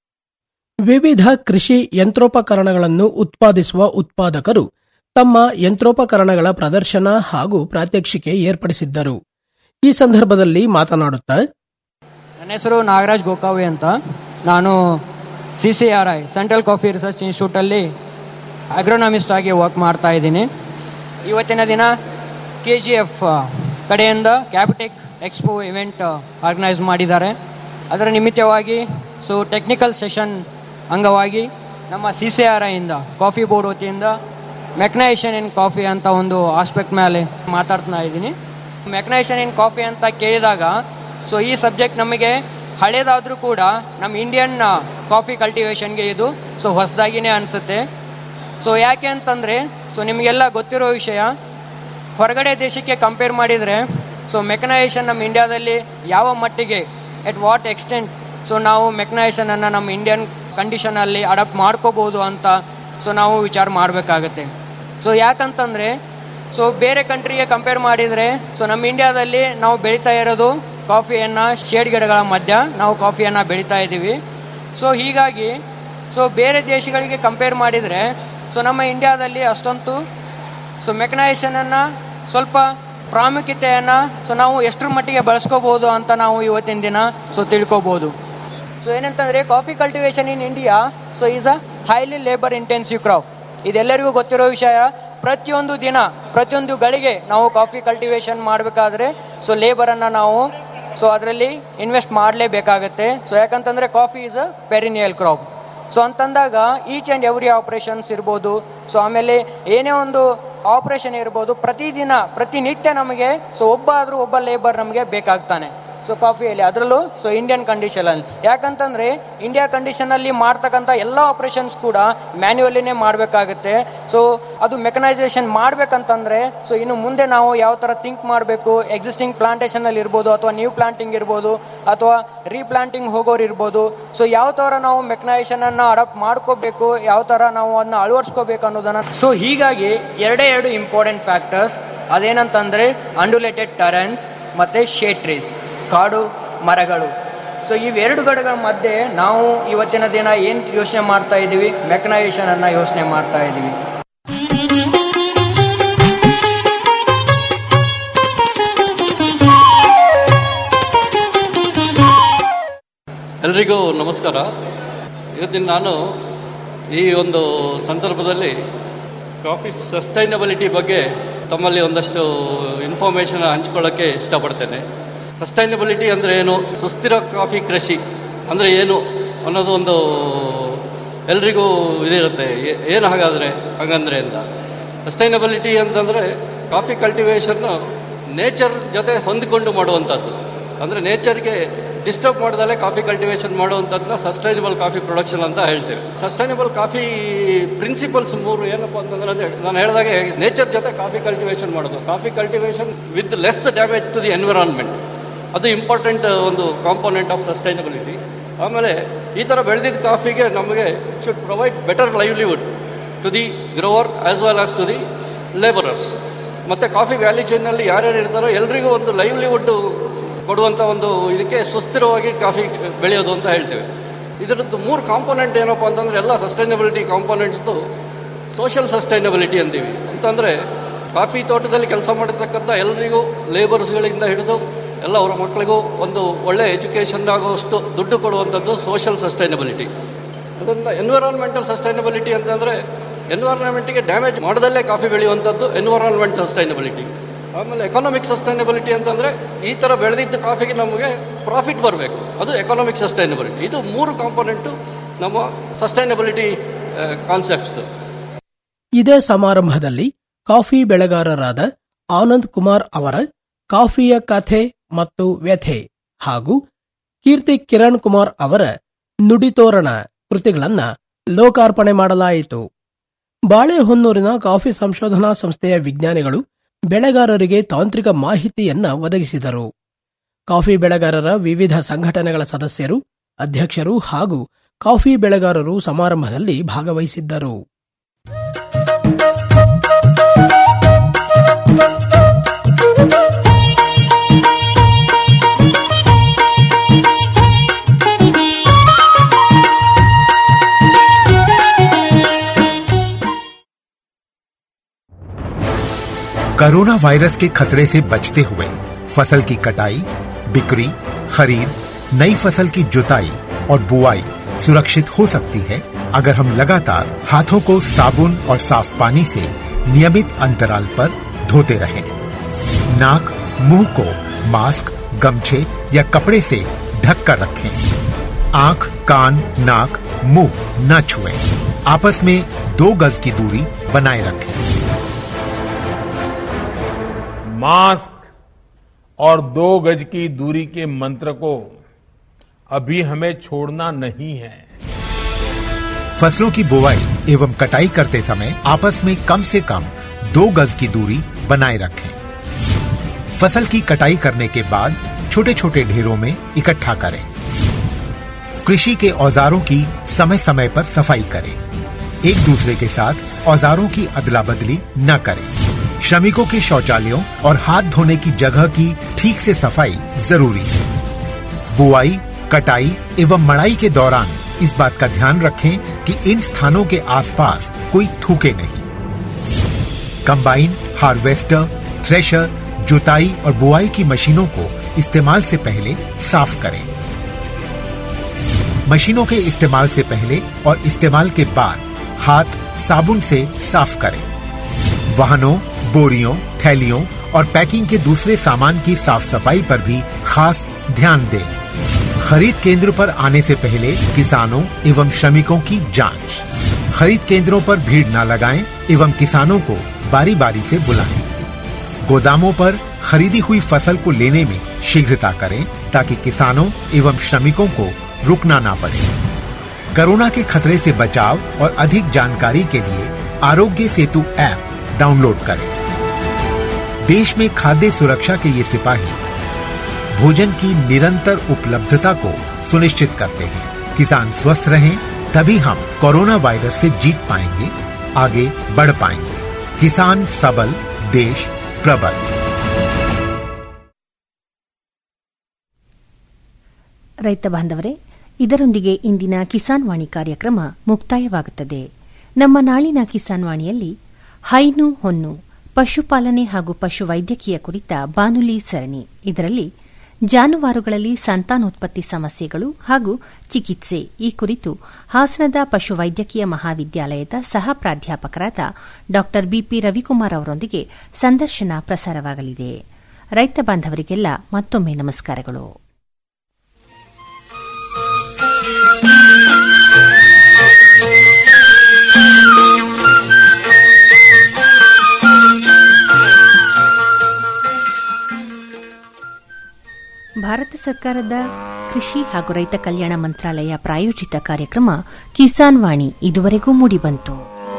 ವಿವಿಧ ಕೃಷಿ ಯಂತ್ರೋಪಕರಣಗಳನ್ನು ಉತ್ಪಾದಿಸುವ ಉತ್ಪಾದಕರು ತಮ್ಮ ಯಂತ್ರೋಪಕರಣಗಳ ಪ್ರದರ್ಶನ ಹಾಗೂ ಪ್ರಾತ್ಯಕ್ಷಿಕೆ ಏರ್ಪಡಿಸಿದ್ದರು ಈ ಸಂದರ್ಭದಲ್ಲಿ ಮಾತನಾಡುತ್ತಾ ನನ್ನ ಹೆಸರು ನಾಗರಾಜ್ ಗೋಕಾವಿ ಅಂತ ನಾನು C C R I central coffee research ಇನ್ಸ್ಟಿಟ್ಯೂಟಲ್ಲಿ ಅಗ್ರೋನಾಮಿಸ್ಟ್ ಆಗಿ ವರ್ಕ್ ಮಾಡ್ತಾ ಇದ್ದೀನಿ ಇವತ್ತಿನ ದಿನ ಕೆ ಜಿ ಎಫ್ ಕಡೆಯಿಂದ ಕ್ಯಾಪಿಟೆಕ್ ಎಕ್ಸ್ಪೋ ಇವೆಂಟ್ ಆರ್ಗನೈಸ್ ಮಾಡಿದ್ದಾರೆ ಅದರ ನಿಮಿತ್ತವಾಗಿ ಸೊ ಟೆಕ್ನಿಕಲ್ ಸೆಷನ್ ಅಂಗವಾಗಿ ನಮ್ಮ ಸಿ ಸಿ ಆರ್ ಐಯಿಂದ ಕಾಫಿ ಬೋರ್ಡ್ ವತಿಯಿಂದ ಮೆಕ್ನೈಷನ್ ಇನ್ ಕಾಫಿ ಅಂತ ಒಂದು ಆಸ್ಪೆಕ್ಟ್ ಮೇಲೆ ಮಾತಾಡ್ತಾ ಇದ್ದೀನಿ ಮೆಕ್ನೈಷನ್ ಇನ್ ಕಾಫಿ ಅಂತ ಕೇಳಿದಾಗ ಸೊ ಈ ಸಬ್ಜೆಕ್ಟ್ ನಮಗೆ ಹಳೇದಾದ್ರೂ ಕೂಡ ನಮ್ಮ ಇಂಡಿಯನ್ ಕಾಫಿ ಕಲ್ಟಿವೇಶನ್ಗೆ ಇದು ಸೊ ಹೊಸದಾಗಿನೇ ಅನಿಸುತ್ತೆ ಸೊ ಯಾಕೆ ಅಂತಂದರೆ ಸೊ ನಿಮಗೆಲ್ಲ ಗೊತ್ತಿರೋ ವಿಷಯ ಹೊರಗಡೆ ದೇಶಕ್ಕೆ ಕಂಪೇರ್ ಮಾಡಿದರೆ ಸೊ ಮೆಕನೈಸೇಷನ್ ನಮ್ಮ ಇಂಡಿಯಾದಲ್ಲಿ ಯಾವ ಮಟ್ಟಿಗೆ ಎಟ್ ವಾಟ್ ಎಕ್ಸ್ಟೆಂಟ್ ಸೊ ನಾವು ಮೆಕನೈಸೇಷನನ್ನು ನಮ್ಮ ಇಂಡಿಯನ್ ಕಂಡೀಷನಲ್ಲಿ ಅಡಾಪ್ಟ್ ಮಾಡ್ಕೋಬೋದು ಅಂತ ಸೊ ನಾವು ವಿಚಾರ ಮಾಡಬೇಕಾಗತ್ತೆ ಸೊ ಯಾಕಂತಂದರೆ ಸೊ ಬೇರೆ ಕಂಟ್ರಿಗೆ ಕಂಪೇರ್ ಮಾಡಿದರೆ ಸೊ ನಮ್ಮ ಇಂಡಿಯಾದಲ್ಲಿ ನಾವು ಬೆಳೀತಾ ಇರೋದು ಕಾಫಿಯನ್ನು ಶೇಡ್ ಗಿಡಗಳ ಮಧ್ಯ ನಾವು ಕಾಫಿಯನ್ನು ಬೆಳೀತಾ ಇದ್ದೀವಿ ಸೊ ಹೀಗಾಗಿ ಸೊ ಬೇರೆ ದೇಶಗಳಿಗೆ ಕಂಪೇರ್ ಮಾಡಿದರೆ ಸೊ ನಮ್ಮ ಇಂಡಿಯಾದಲ್ಲಿ ಅಷ್ಟೊಂದು ಸೊ ಮೆಕನೈಸೇಷನನ್ನು ಸ್ವಲ್ಪ ಪ್ರಾಮುಖ್ಯತೆಯನ್ನು ಸೊ ನಾವು ಎಷ್ಟರ ಮಟ್ಟಿಗೆ ಬಳಸ್ಕೋಬೋದು ಅಂತ ನಾವು ಇವತ್ತಿನ ದಿನ ಸೊ ತಿಳ್ಕೊಬೋದು ಸೊ ಏನಂತಂದರೆ coffee cultivation in India so is a highly labour intensive crop ಇದೆಲ್ಲರಿಗೂ ಗೊತ್ತಿರೋ ವಿಷಯ ಪ್ರತಿಯೊಂದು ದಿನ ಪ್ರತಿಯೊಂದು ಗಳಿಗೆ ನಾವು ಕಾಫಿ ಕಲ್ಟಿವೇಶನ್ ಮಾಡಬೇಕಾದ್ರೆ ಸೊ ಲೇಬರನ್ನು ನಾವು ಸೊ ಅದರಲ್ಲಿ ಇನ್ವೆಸ್ಟ್ ಮಾಡಲೇಬೇಕಾಗತ್ತೆ ಸೊ ಯಾಕಂತಂದರೆ coffee is a perennial crop so ಅಂತಂದಾಗ ಈಚ್ ಆ್ಯಂಡ್ ಎವ್ರಿ ಆಪರೇಷನ್ಸ್ ಇರ್ಬೋದು ಸೊ ಆಮೇಲೆ ಏನೇ ಒಂದು ಆಪರೇಷನ್ ಇರ್ಬೋದು ಪ್ರತಿದಿನ ಪ್ರತಿನಿತ್ಯ ನಮಗೆ ಸೊ ಒಬ್ಬ ಆದರೂ ಒಬ್ಬ ಲೇಬರ್ ನಮಗೆ ಬೇಕಾಗ್ತಾನೆ ಸೊ ಕಾಫಿಯಲ್ಲಿ ಅದರಲ್ಲೂ ಸೊ ಇಂಡಿಯನ್ ಕಂಡೀಷನಲ್ಲಿ ಯಾಕಂತಂದರೆ ಇಂಡಿಯಾ ಕಂಡೀಷನಲ್ಲಿ ಮಾಡ್ತಕ್ಕಂಥ ಎಲ್ಲ ಆಪರೇಷನ್ಸ್ ಕೂಡ ಮ್ಯಾನ್ಯುವಲಿನೇ ಮಾಡಬೇಕಾಗುತ್ತೆ ಸೊ ಅದು ಮೆಕನೈಸೇಷನ್ ಮಾಡಬೇಕಂತಂದರೆ ಸೊ ಇನ್ನು ಮುಂದೆ ನಾವು ಯಾವ ಥರ ಥಿಂಕ್ ಮಾಡಬೇಕು ಎಕ್ಸಿಸ್ಟಿಂಗ್ ಪ್ಲಾಂಟೇಷನಲ್ಲಿ ಇರ್ಬೋದು ಅಥವಾ ನ್ಯೂ ಪ್ಲಾಂಟಿಂಗ್ ಇರ್ಬೋದು ಅಥವಾ ರೀಪ್ಲಾಂಟಿಂಗ್ ಹೋಗೋರು ಇರ್ಬೋದು ಸೊ ಯಾವ ಥರ ನಾವು ಮೆಕನೈಸೇಷನನ್ನು ಅಡಾಪ್ಟ್ ಮಾಡ್ಕೋಬೇಕು ಯಾವ ಥರ ನಾವು ಅದನ್ನ ಅಳವಡಿಸ್ಕೋಬೇಕು ಅನ್ನೋದನ್ನು ಸೊ ಹೀಗಾಗಿ ಎರಡೇ ಎರಡು ಇಂಪಾರ್ಟೆಂಟ್ ಫ್ಯಾಕ್ಟರ್ಸ್ ಅದೇನಂತಂದರೆ ಅಂಡುಲೇಟೆಡ್ ಟರೆನ್ಸ್ ಮತ್ತು ಶೇಡ್ ಟ್ರೀಸ್ ಕಾಡು ಮರಗಳು ಸೊ ಇವೆರಡು ಗಡಗಳ ಮಧ್ಯೆ ನಾವು ಇವತ್ತಿನ ದಿನ ಏನು ಯೋಚನೆ ಮಾಡ್ತಾ ಇದ್ದೀವಿ ಮೆಕನೈಸೇಷನ್ ಅನ್ನ ಯೋಚನೆ ಮಾಡ್ತಾ ಇದ್ದೀವಿ ಎಲ್ರಿಗೂ ನಮಸ್ಕಾರ ಇವತ್ತಿನ ನಾನು ಈ ಒಂದು ಸಂದರ್ಭದಲ್ಲಿ ಕಾಫಿ ಸಸ್ಟೈನಬಿಲಿಟಿ ಬಗ್ಗೆ ತಮ್ಮಲ್ಲಿ ಒಂದಷ್ಟು ಇನ್ಫಾರ್ಮೇಷನ್ ಹಂಚ್ಕೊಳ್ಳೋಕ್ಕೆ ಇಷ್ಟಪಡ್ತೇನೆ ಸಸ್ಟೈನಬಿಲಿಟಿ ಅಂದರೆ ಏನು ಸುಸ್ಥಿರ ಕಾಫಿ ಕೃಷಿ ಅಂದರೆ ಏನು ಅನ್ನೋದು ಒಂದು ಎಲ್ರಿಗೂ ಇದಿರುತ್ತೆ ಏ- ಏನು ಹಾಗಾದರೆ ಹಾಗಂದ್ರೆ ಅಂತ ಸಸ್ಟೈನಬಿಲಿಟಿ ಅಂತಂದರೆ ಕಾಫಿ ಕಲ್ಟಿವೇಷನ್ನು ನೇಚರ್ ಜೊತೆ ಹೊಂದಿಕೊಂಡು ಮಾಡುವಂಥದ್ದು ಅಂದರೆ ನೇಚರ್ಗೆ ಡಿಸ್ಟರ್ಬ್ ಮಾಡ್ದಲ್ಲೇ ಕಾಫಿ ಕಲ್ಟಿವೇಶನ್ ಮಾಡುವಂಥದ್ದನ್ನ ಸಸ್ಟೈನಬಲ್ ಕಾಫಿ ಪ್ರೊಡಕ್ಷನ್ ಅಂತ ಹೇಳ್ತೀವಿ ಸಸ್ಟೈನಬಲ್ ಕಾಫಿ ಪ್ರಿನ್ಸಿಪಲ್ಸ್ ಮೂರು ಏನಪ್ಪ ಅಂತಂದ್ರೆ ಅದೇ ನಾನು ಹೇಳಿದಾಗೆ ನೇಚರ್ ಜೊತೆ ಕಾಫಿ ಕಲ್ಟಿವೇಶನ್ ಮಾಡೋದು coffee cultivation with less damage to the environment ಅದು ಇಂಪಾರ್ಟೆಂಟ್ ಒಂದು ಕಾಂಪೋನೆಂಟ್ ಆಫ್ ಸಸ್ಟೈನಬಿಲಿಟಿ ಆಮೇಲೆ ಈ ಥರ ಬೆಳೆದಿದ್ದ ಕಾಫಿಗೆ ನಮಗೆ should provide better livelihood to the grower as well as to the labourers ಮತ್ತು ಕಾಫಿ ವ್ಯಾಲಿ ಚೈನಲ್ಲಿ ಯಾರ್ಯಾರು ಇರ್ತಾರೋ ಎಲ್ರಿಗೂ ಒಂದು ಲೈವ್ಲಿಹುಡ್ ಕೊಡುವಂಥ ಒಂದು ಇದಕ್ಕೆ ಸುಸ್ಥಿರವಾಗಿ ಕಾಫಿ ಬೆಳೆಯೋದು ಅಂತ ಹೇಳ್ತೇವೆ ಇದರದ್ದು ಮೂರು ಕಾಂಪೋನೆಂಟ್ ಏನಪ್ಪ ಅಂತಂದರೆ ಎಲ್ಲ ಸಸ್ಟೈನಬಿಲಿಟಿ ಕಾಂಪೋನೆಂಟ್ಸ್ದು ಸೋಷಿಯಲ್ ಸಸ್ಟೈನಬಿಲಿಟಿ ಅಂತೀವಿ ಅಂತಂದರೆ ಕಾಫಿ ತೋಟದಲ್ಲಿ ಕೆಲಸ ಮಾಡಿರ್ತಕ್ಕಂಥ ಎಲ್ರಿಗೂ ಲೇಬರ್ಸ್ಗಳಿಂದ ಹಿಡಿದು ಎಲ್ಲ ಅವರ ಮಕ್ಕಳಿಗೂ ಒಂದು ಒಳ್ಳೆ ಎಜುಕೇಷನ್ ಆಗುವಷ್ಟು ದುಡ್ಡು ಕೊಡುವಂಥದ್ದು ಸೋಷಿಯಲ್ ಸಸ್ಟೈನಬಿಲಿಟಿ ಅದರಿಂದ ಎನ್ವಿರಾನ್ಮೆಂಟಲ್ ಸಸ್ಟೈನಬಿಲಿಟಿ ಅಂತಂದರೆ ಎನ್ವಿರಾನ್ಮೆಂಟಿಗೆ ಡ್ಯಾಮೇಜ್ ಮಾಡದಲ್ಲೇ ಕಾಫಿ ಬೆಳೆಯುವಂಥದ್ದು ಎನ್ವಿರಾನ್ಮೆಂಟ್ ಸಸ್ಟೈನಬಿಲಿಟಿ ಆಮೇಲೆ ಎಕನಾಮಿಕ್ ಸಸ್ಟೈನಬಿಲಿಟಿ ಅಂತಂದರೆ ಈ ಥರ ಬೆಳೆದಿದ್ದ ಕಾಫಿಗೆ ನಮಗೆ ಪ್ರಾಫಿಟ್ ಬರಬೇಕು ಅದು ಎಕನಾಮಿಕ್ ಸಸ್ಟೈನಬಿಲಿಟಿ ಇದು ಮೂರು ಕಾಂಪೊನೆಂಟು ನಮ್ಮ ಸಸ್ಟೈನಬಿಲಿಟಿ ಕಾನ್ಸೆಪ್ಟ್ಸ್ದು ಇದೇ ಸಮಾರಂಭದಲ್ಲಿ ಕಾಫಿ ಬೆಳೆಗಾರರಾದ ಆನಂದ್ ಕುಮಾರ್ ಅವರ ಕಾಫಿಯ ಕಥೆ ಮತ್ತು ವ್ಯಥೆ ಹಾಗೂ ಕೀರ್ತಿ ಕಿರಣ್ ಕುಮಾರ್ ಅವರ ನುಡಿತೋರಣ ಕೃತಿಗಳನ್ನ ಲೋಕಾರ್ಪಣೆ ಮಾಡಲಾಯಿತು ಬಾಳೆಹೊನ್ನೂರಿನ ಕಾಫಿ ಸಂಶೋಧನಾ ಸಂಸ್ಥೆಯ ವಿಜ್ಞಾನಿಗಳು ಬೆಳೆಗಾರರಿಗೆ ತಾಂತ್ರಿಕ ಮಾಹಿತಿಯನ್ನ ಒದಗಿಸಿದರು ಕಾಫಿ ಬೆಳೆಗಾರರ ವಿವಿಧ ಸಂಘಟನೆಗಳ ಸದಸ್ಯರು ಅಧ್ಯಕ್ಷರು ಹಾಗೂ ಕಾಫಿ ಬೆಳೆಗಾರರು ಸಮಾರಂಭದಲ್ಲಿ ಭಾಗವಹಿಸಿದ್ದರು कोरोना वायरस के खतरे से बचते हुए फसल की कटाई बिक्री खरीद नई फसल की जुताई और बुआई सुरक्षित हो सकती है अगर हम लगातार हाथों को साबुन और साफ पानी से नियमित अंतराल पर धोते रहें। नाक मुंह को मास्क गमछे या कपड़े से ढक कर रखें आंख कान नाक मुंह न छुएं। आपस में दो गज की दूरी बनाए रखें मास्क और दो गज की दूरी के मंत्र को अभी हमें छोड़ना नहीं है फसलों की बुवाई एवं कटाई करते समय आपस में कम से कम दो गज की दूरी बनाए रखें फसल की कटाई करने के बाद छोटे छोटे ढेरों में इकट्ठा करें कृषि के औजारों की समय समय पर सफाई करें एक दूसरे के साथ औजारों की अदला बदली न करें श्रमिकों के शौचालयों और हाथ धोने की जगह की ठीक से सफाई जरूरी है बुआई कटाई एवं मड़ाई के दौरान इस बात का ध्यान रखें कि इन स्थानों के आसपास कोई थूके नहीं कंबाइन हार्वेस्टर थ्रेशर जुताई और बुआई की मशीनों को इस्तेमाल से पहले साफ करें मशीनों के इस्तेमाल से पहले और इस्तेमाल के बाद हाथ साबुन से साफ करें वाहनों बोरियों थैलियों और पैकिंग के दूसरे सामान की साफ सफाई पर भी खास ध्यान दें खरीद केंद्र पर आने से पहले किसानों एवं श्रमिकों की जांच खरीद केंद्रों पर भीड़ न लगाएं एवं किसानों को बारी बारी से बुलाएं गोदामों पर खरीदी हुई फसल को लेने में शीघ्रता करें ताकि किसानों एवं श्रमिकों को रुकना ना पड़े कोरोना के खतरे से बचाव और अधिक जानकारी के लिए आरोग्य सेतु ऐप डाउनलोड करें देश में खाद्य सुरक्षा के ये सिपाही भोजन की निरंतर उपलब्धता को सुनिश्चित करते हैं किसान स्वस्थ रहें तभी हम कोरोना वायरस से जीत पाएंगे आगे बढ़ पाएंगे किसान सबल देश प्रबल ರೈತ ಬಾಂಧವರೇ ಇದರೊಂದಿಗೆ ಇಂದಿನ ಕಿಸಾನ್ ವಾಣಿ ಕಾರ್ಯಕ್ರಮ ಮುಕ್ತಾಯವಾಗುತ್ತದೆ ನಮ್ಮ ನಾಳಿನ ಕಿಸಾನ್ ವಾಣಿಯಲ್ಲಿ ಹೈನು ಹೊನ್ನು ಪಶುಪಾಲನೆ ಹಾಗೂ ಪಶು ವೈದ್ಯಕೀಯ ಕುರಿತ ಬಾನುಲಿ ಸರಣಿ ಇದರಲ್ಲಿ ಜಾನುವಾರುಗಳಲ್ಲಿ ಸಂತಾನೋತ್ಪತ್ತಿ ಸಮಸ್ಯೆಗಳು ಹಾಗೂ ಚಿಕಿತ್ಸೆ ಈ ಕುರಿತು ಹಾಸನದ ಪಶು ವೈದ್ಯಕೀಯ ಮಹಾವಿದ್ಯಾಲಯದ ಸಹ ಪ್ರಾಧ್ಯಾಪಕರಾದ ಡಾ ಬಿಪಿ ರವಿಕುಮಾರ್ ಅವರೊಂದಿಗೆ ಸಂದರ್ಶನ ಪ್ರಸಾರವಾಗಲಿದೆ ರೈತ ಬಾಂಧವರಿಗೆಲ್ಲ ಮತ್ತೊಮ್ಮೆ ನಮಸ್ಕಾರಗಳು ಭಾರತ ಸರ್ಕಾರದ ಕೃಷಿ ಹಾಗೂ ರೈತ ಕಲ್ಯಾಣ ಮಂತ್ರಾಲಯ ಪ್ರಾಯೋಜಿತ ಕಾರ್ಯಕ್ರಮ ಕಿಸಾನ್ ವಾಣಿ ಇದುವರೆಗೂ ಮೂಡಿಬಂತು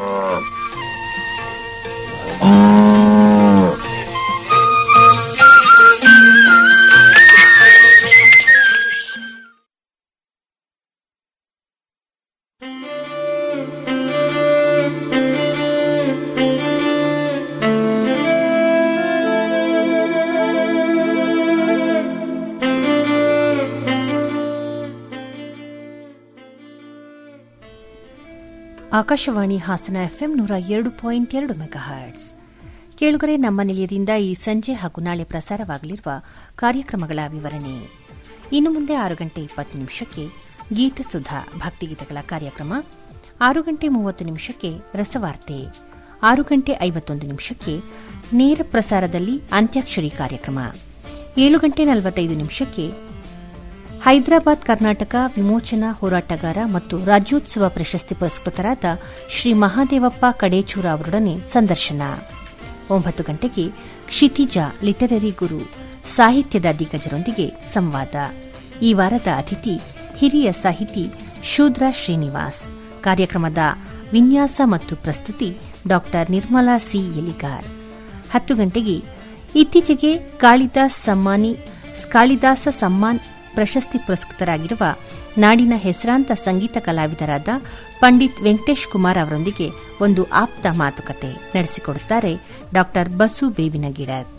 ಆಕಾಶವಾಣಿ ಹಾಸನ ಎಫ್ಎಂ ನೂರ ಎರಡು ಪಾಯಿಂಟ್ ಎರಡು ಮೆಗಾಹರ್ಟ್ಸ್ ಕೇಳುಗರೆ ನಮ್ಮ ನಿಲಯದಿಂದ ಈ ಸಂಜೆ ಹಾಗೂ ನಾಳೆ ಪ್ರಸಾರವಾಗಲಿರುವ ಕಾರ್ಯಕ್ರಮಗಳ ವಿವರಣೆ ಇನ್ನು ಮುಂದೆ ಆರು ಗಂಟೆ ಇಪ್ಪತ್ತು ನಿಮಿಷಕ್ಕೆ ಗೀತಸುಧಾ ಭಕ್ತಿಗೀತೆಗಳ ಕಾರ್ಯಕ್ರಮ ಆರು ಗಂಟೆ ಮೂವತ್ತು ನಿಮಿಷಕ್ಕೆ ರಸವಾರ್ತೆ ಆರು ಗಂಟೆ ಐವತ್ತೊಂದು ನಿಮಿಷಕ್ಕೆ ನೇರ ಪ್ರಸಾರದಲ್ಲಿ ಅಂತ್ಯಾಕ್ಷರಿ ಕಾರ್ಯಕ್ರಮ ಏಳು ಗಂಟೆ ನಲವತ್ತೈದು ನಿಮಿಷಕ್ಕೆ ಹೈದರಾಬಾದ್ ಕರ್ನಾಟಕ ವಿಮೋಚನಾ ಹೋರಾಟಗಾರ ಮತ್ತು ರಾಜ್ಯೋತ್ಸವ ಪ್ರಶಸ್ತಿ ಪುರಸ್ಕೃತರಾದ ಶ್ರೀ ಮಹಾದೇವಪ್ಪ ಕಡೇಚೂರ ಅವರೊಡನೆ ಸಂದರ್ಶನ ಒಂಬತ್ತು ಗಂಟೆಗೆ ಕ್ಷಿತಿಜ ಲಿಟರರಿ ಗುರು ಸಾಹಿತ್ಯದ ದಿಗ್ಗಜರೊಂದಿಗೆ ಸಂವಾದ ಈ ವಾರದ ಅತಿಥಿ ಹಿರಿಯ ಸಾಹಿತಿ ಶೂದ್ರ ಶ್ರೀನಿವಾಸ್ ಕಾರ್ಯಕ್ರಮದ ವಿನ್ಯಾಸ ಮತ್ತು ಪ್ರಸ್ತುತಿ ಡಾ ನಿರ್ಮಲಾ ಸಿ ಎಲಿಗಾರ್ ಹತ್ತು ಗಂಟೆಗೆ ಇತ್ತೀಚೆಗೆ ಕಾಳಿದಾಸ್ ಸಮ್ಮಾನಿ ಕಾಳಿದಾಸ ಸಮ್ಮಾನ್ ಪ್ರಶಸ್ತಿ ಪುರಸ್ಕೃತರಾಗಿರುವ ನಾಡಿನ ಹೆಸರಾಂತ ಸಂಗೀತ ಕಲಾವಿದರಾದ ಪಂಡಿತ್ ವೆಂಕಟೇಶ್ ಕುಮಾರ್ ಅವರೊಂದಿಗೆ ಒಂದು ಆಪ್ತ ಮಾತುಕತೆ ನಡೆಸಿಕೊಡುತ್ತಾರೆ ಡಾ ಬಸು ಬೇವಿನ ಗಿಡತ್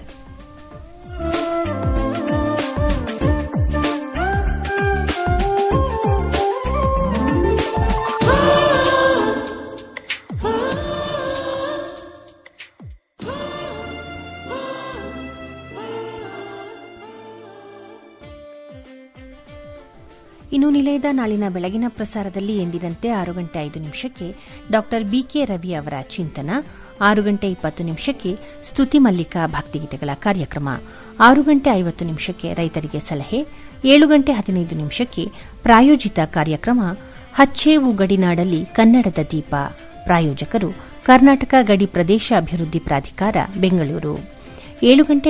ಇನ್ನು ನಿಲಯದ ನಾಳಿನ ಬೆಳಗಿನ ಪ್ರಸಾರದಲ್ಲಿ ಎಂದಿನಂತೆ ಆರು ಗಂಟೆ ಐದು ನಿಮಿಷಕ್ಕೆ ಡಾ ಬಿಕೆ ರವಿ ಅವರ ಚಿಂತನ ಆರು ಗಂಟೆ ಇಪ್ಪತ್ತು ನಿಮಿಷಕ್ಕೆ ಸ್ತುತಿ ಮಲ್ಲಿಕಾ ಭಕ್ತಿಗೀತೆಗಳ ಕಾರ್ಯಕ್ರಮ ಆರು ಗಂಟೆ ಐವತ್ತು ನಿಮಿಷಕ್ಕೆ ರೈತರಿಗೆ ಸಲಹೆ ಏಳು ಗಂಟೆ ಹದಿನೈದು ನಿಮಿಷಕ್ಕೆ ಪ್ರಾಯೋಜಿತ ಕಾರ್ಯಕ್ರಮ ಹಚ್ಚೇವು ಗಡಿನಾಡಲ್ಲಿ ಕನ್ನಡದ ದೀಪ ಪ್ರಾಯೋಜಕರು ಕರ್ನಾಟಕ ಗಡಿ ಪ್ರದೇಶ ಅಭಿವೃದ್ಧಿ ಪ್ರಾಧಿಕಾರ ಬೆಂಗಳೂರು ಏಳು ಗಂಟೆ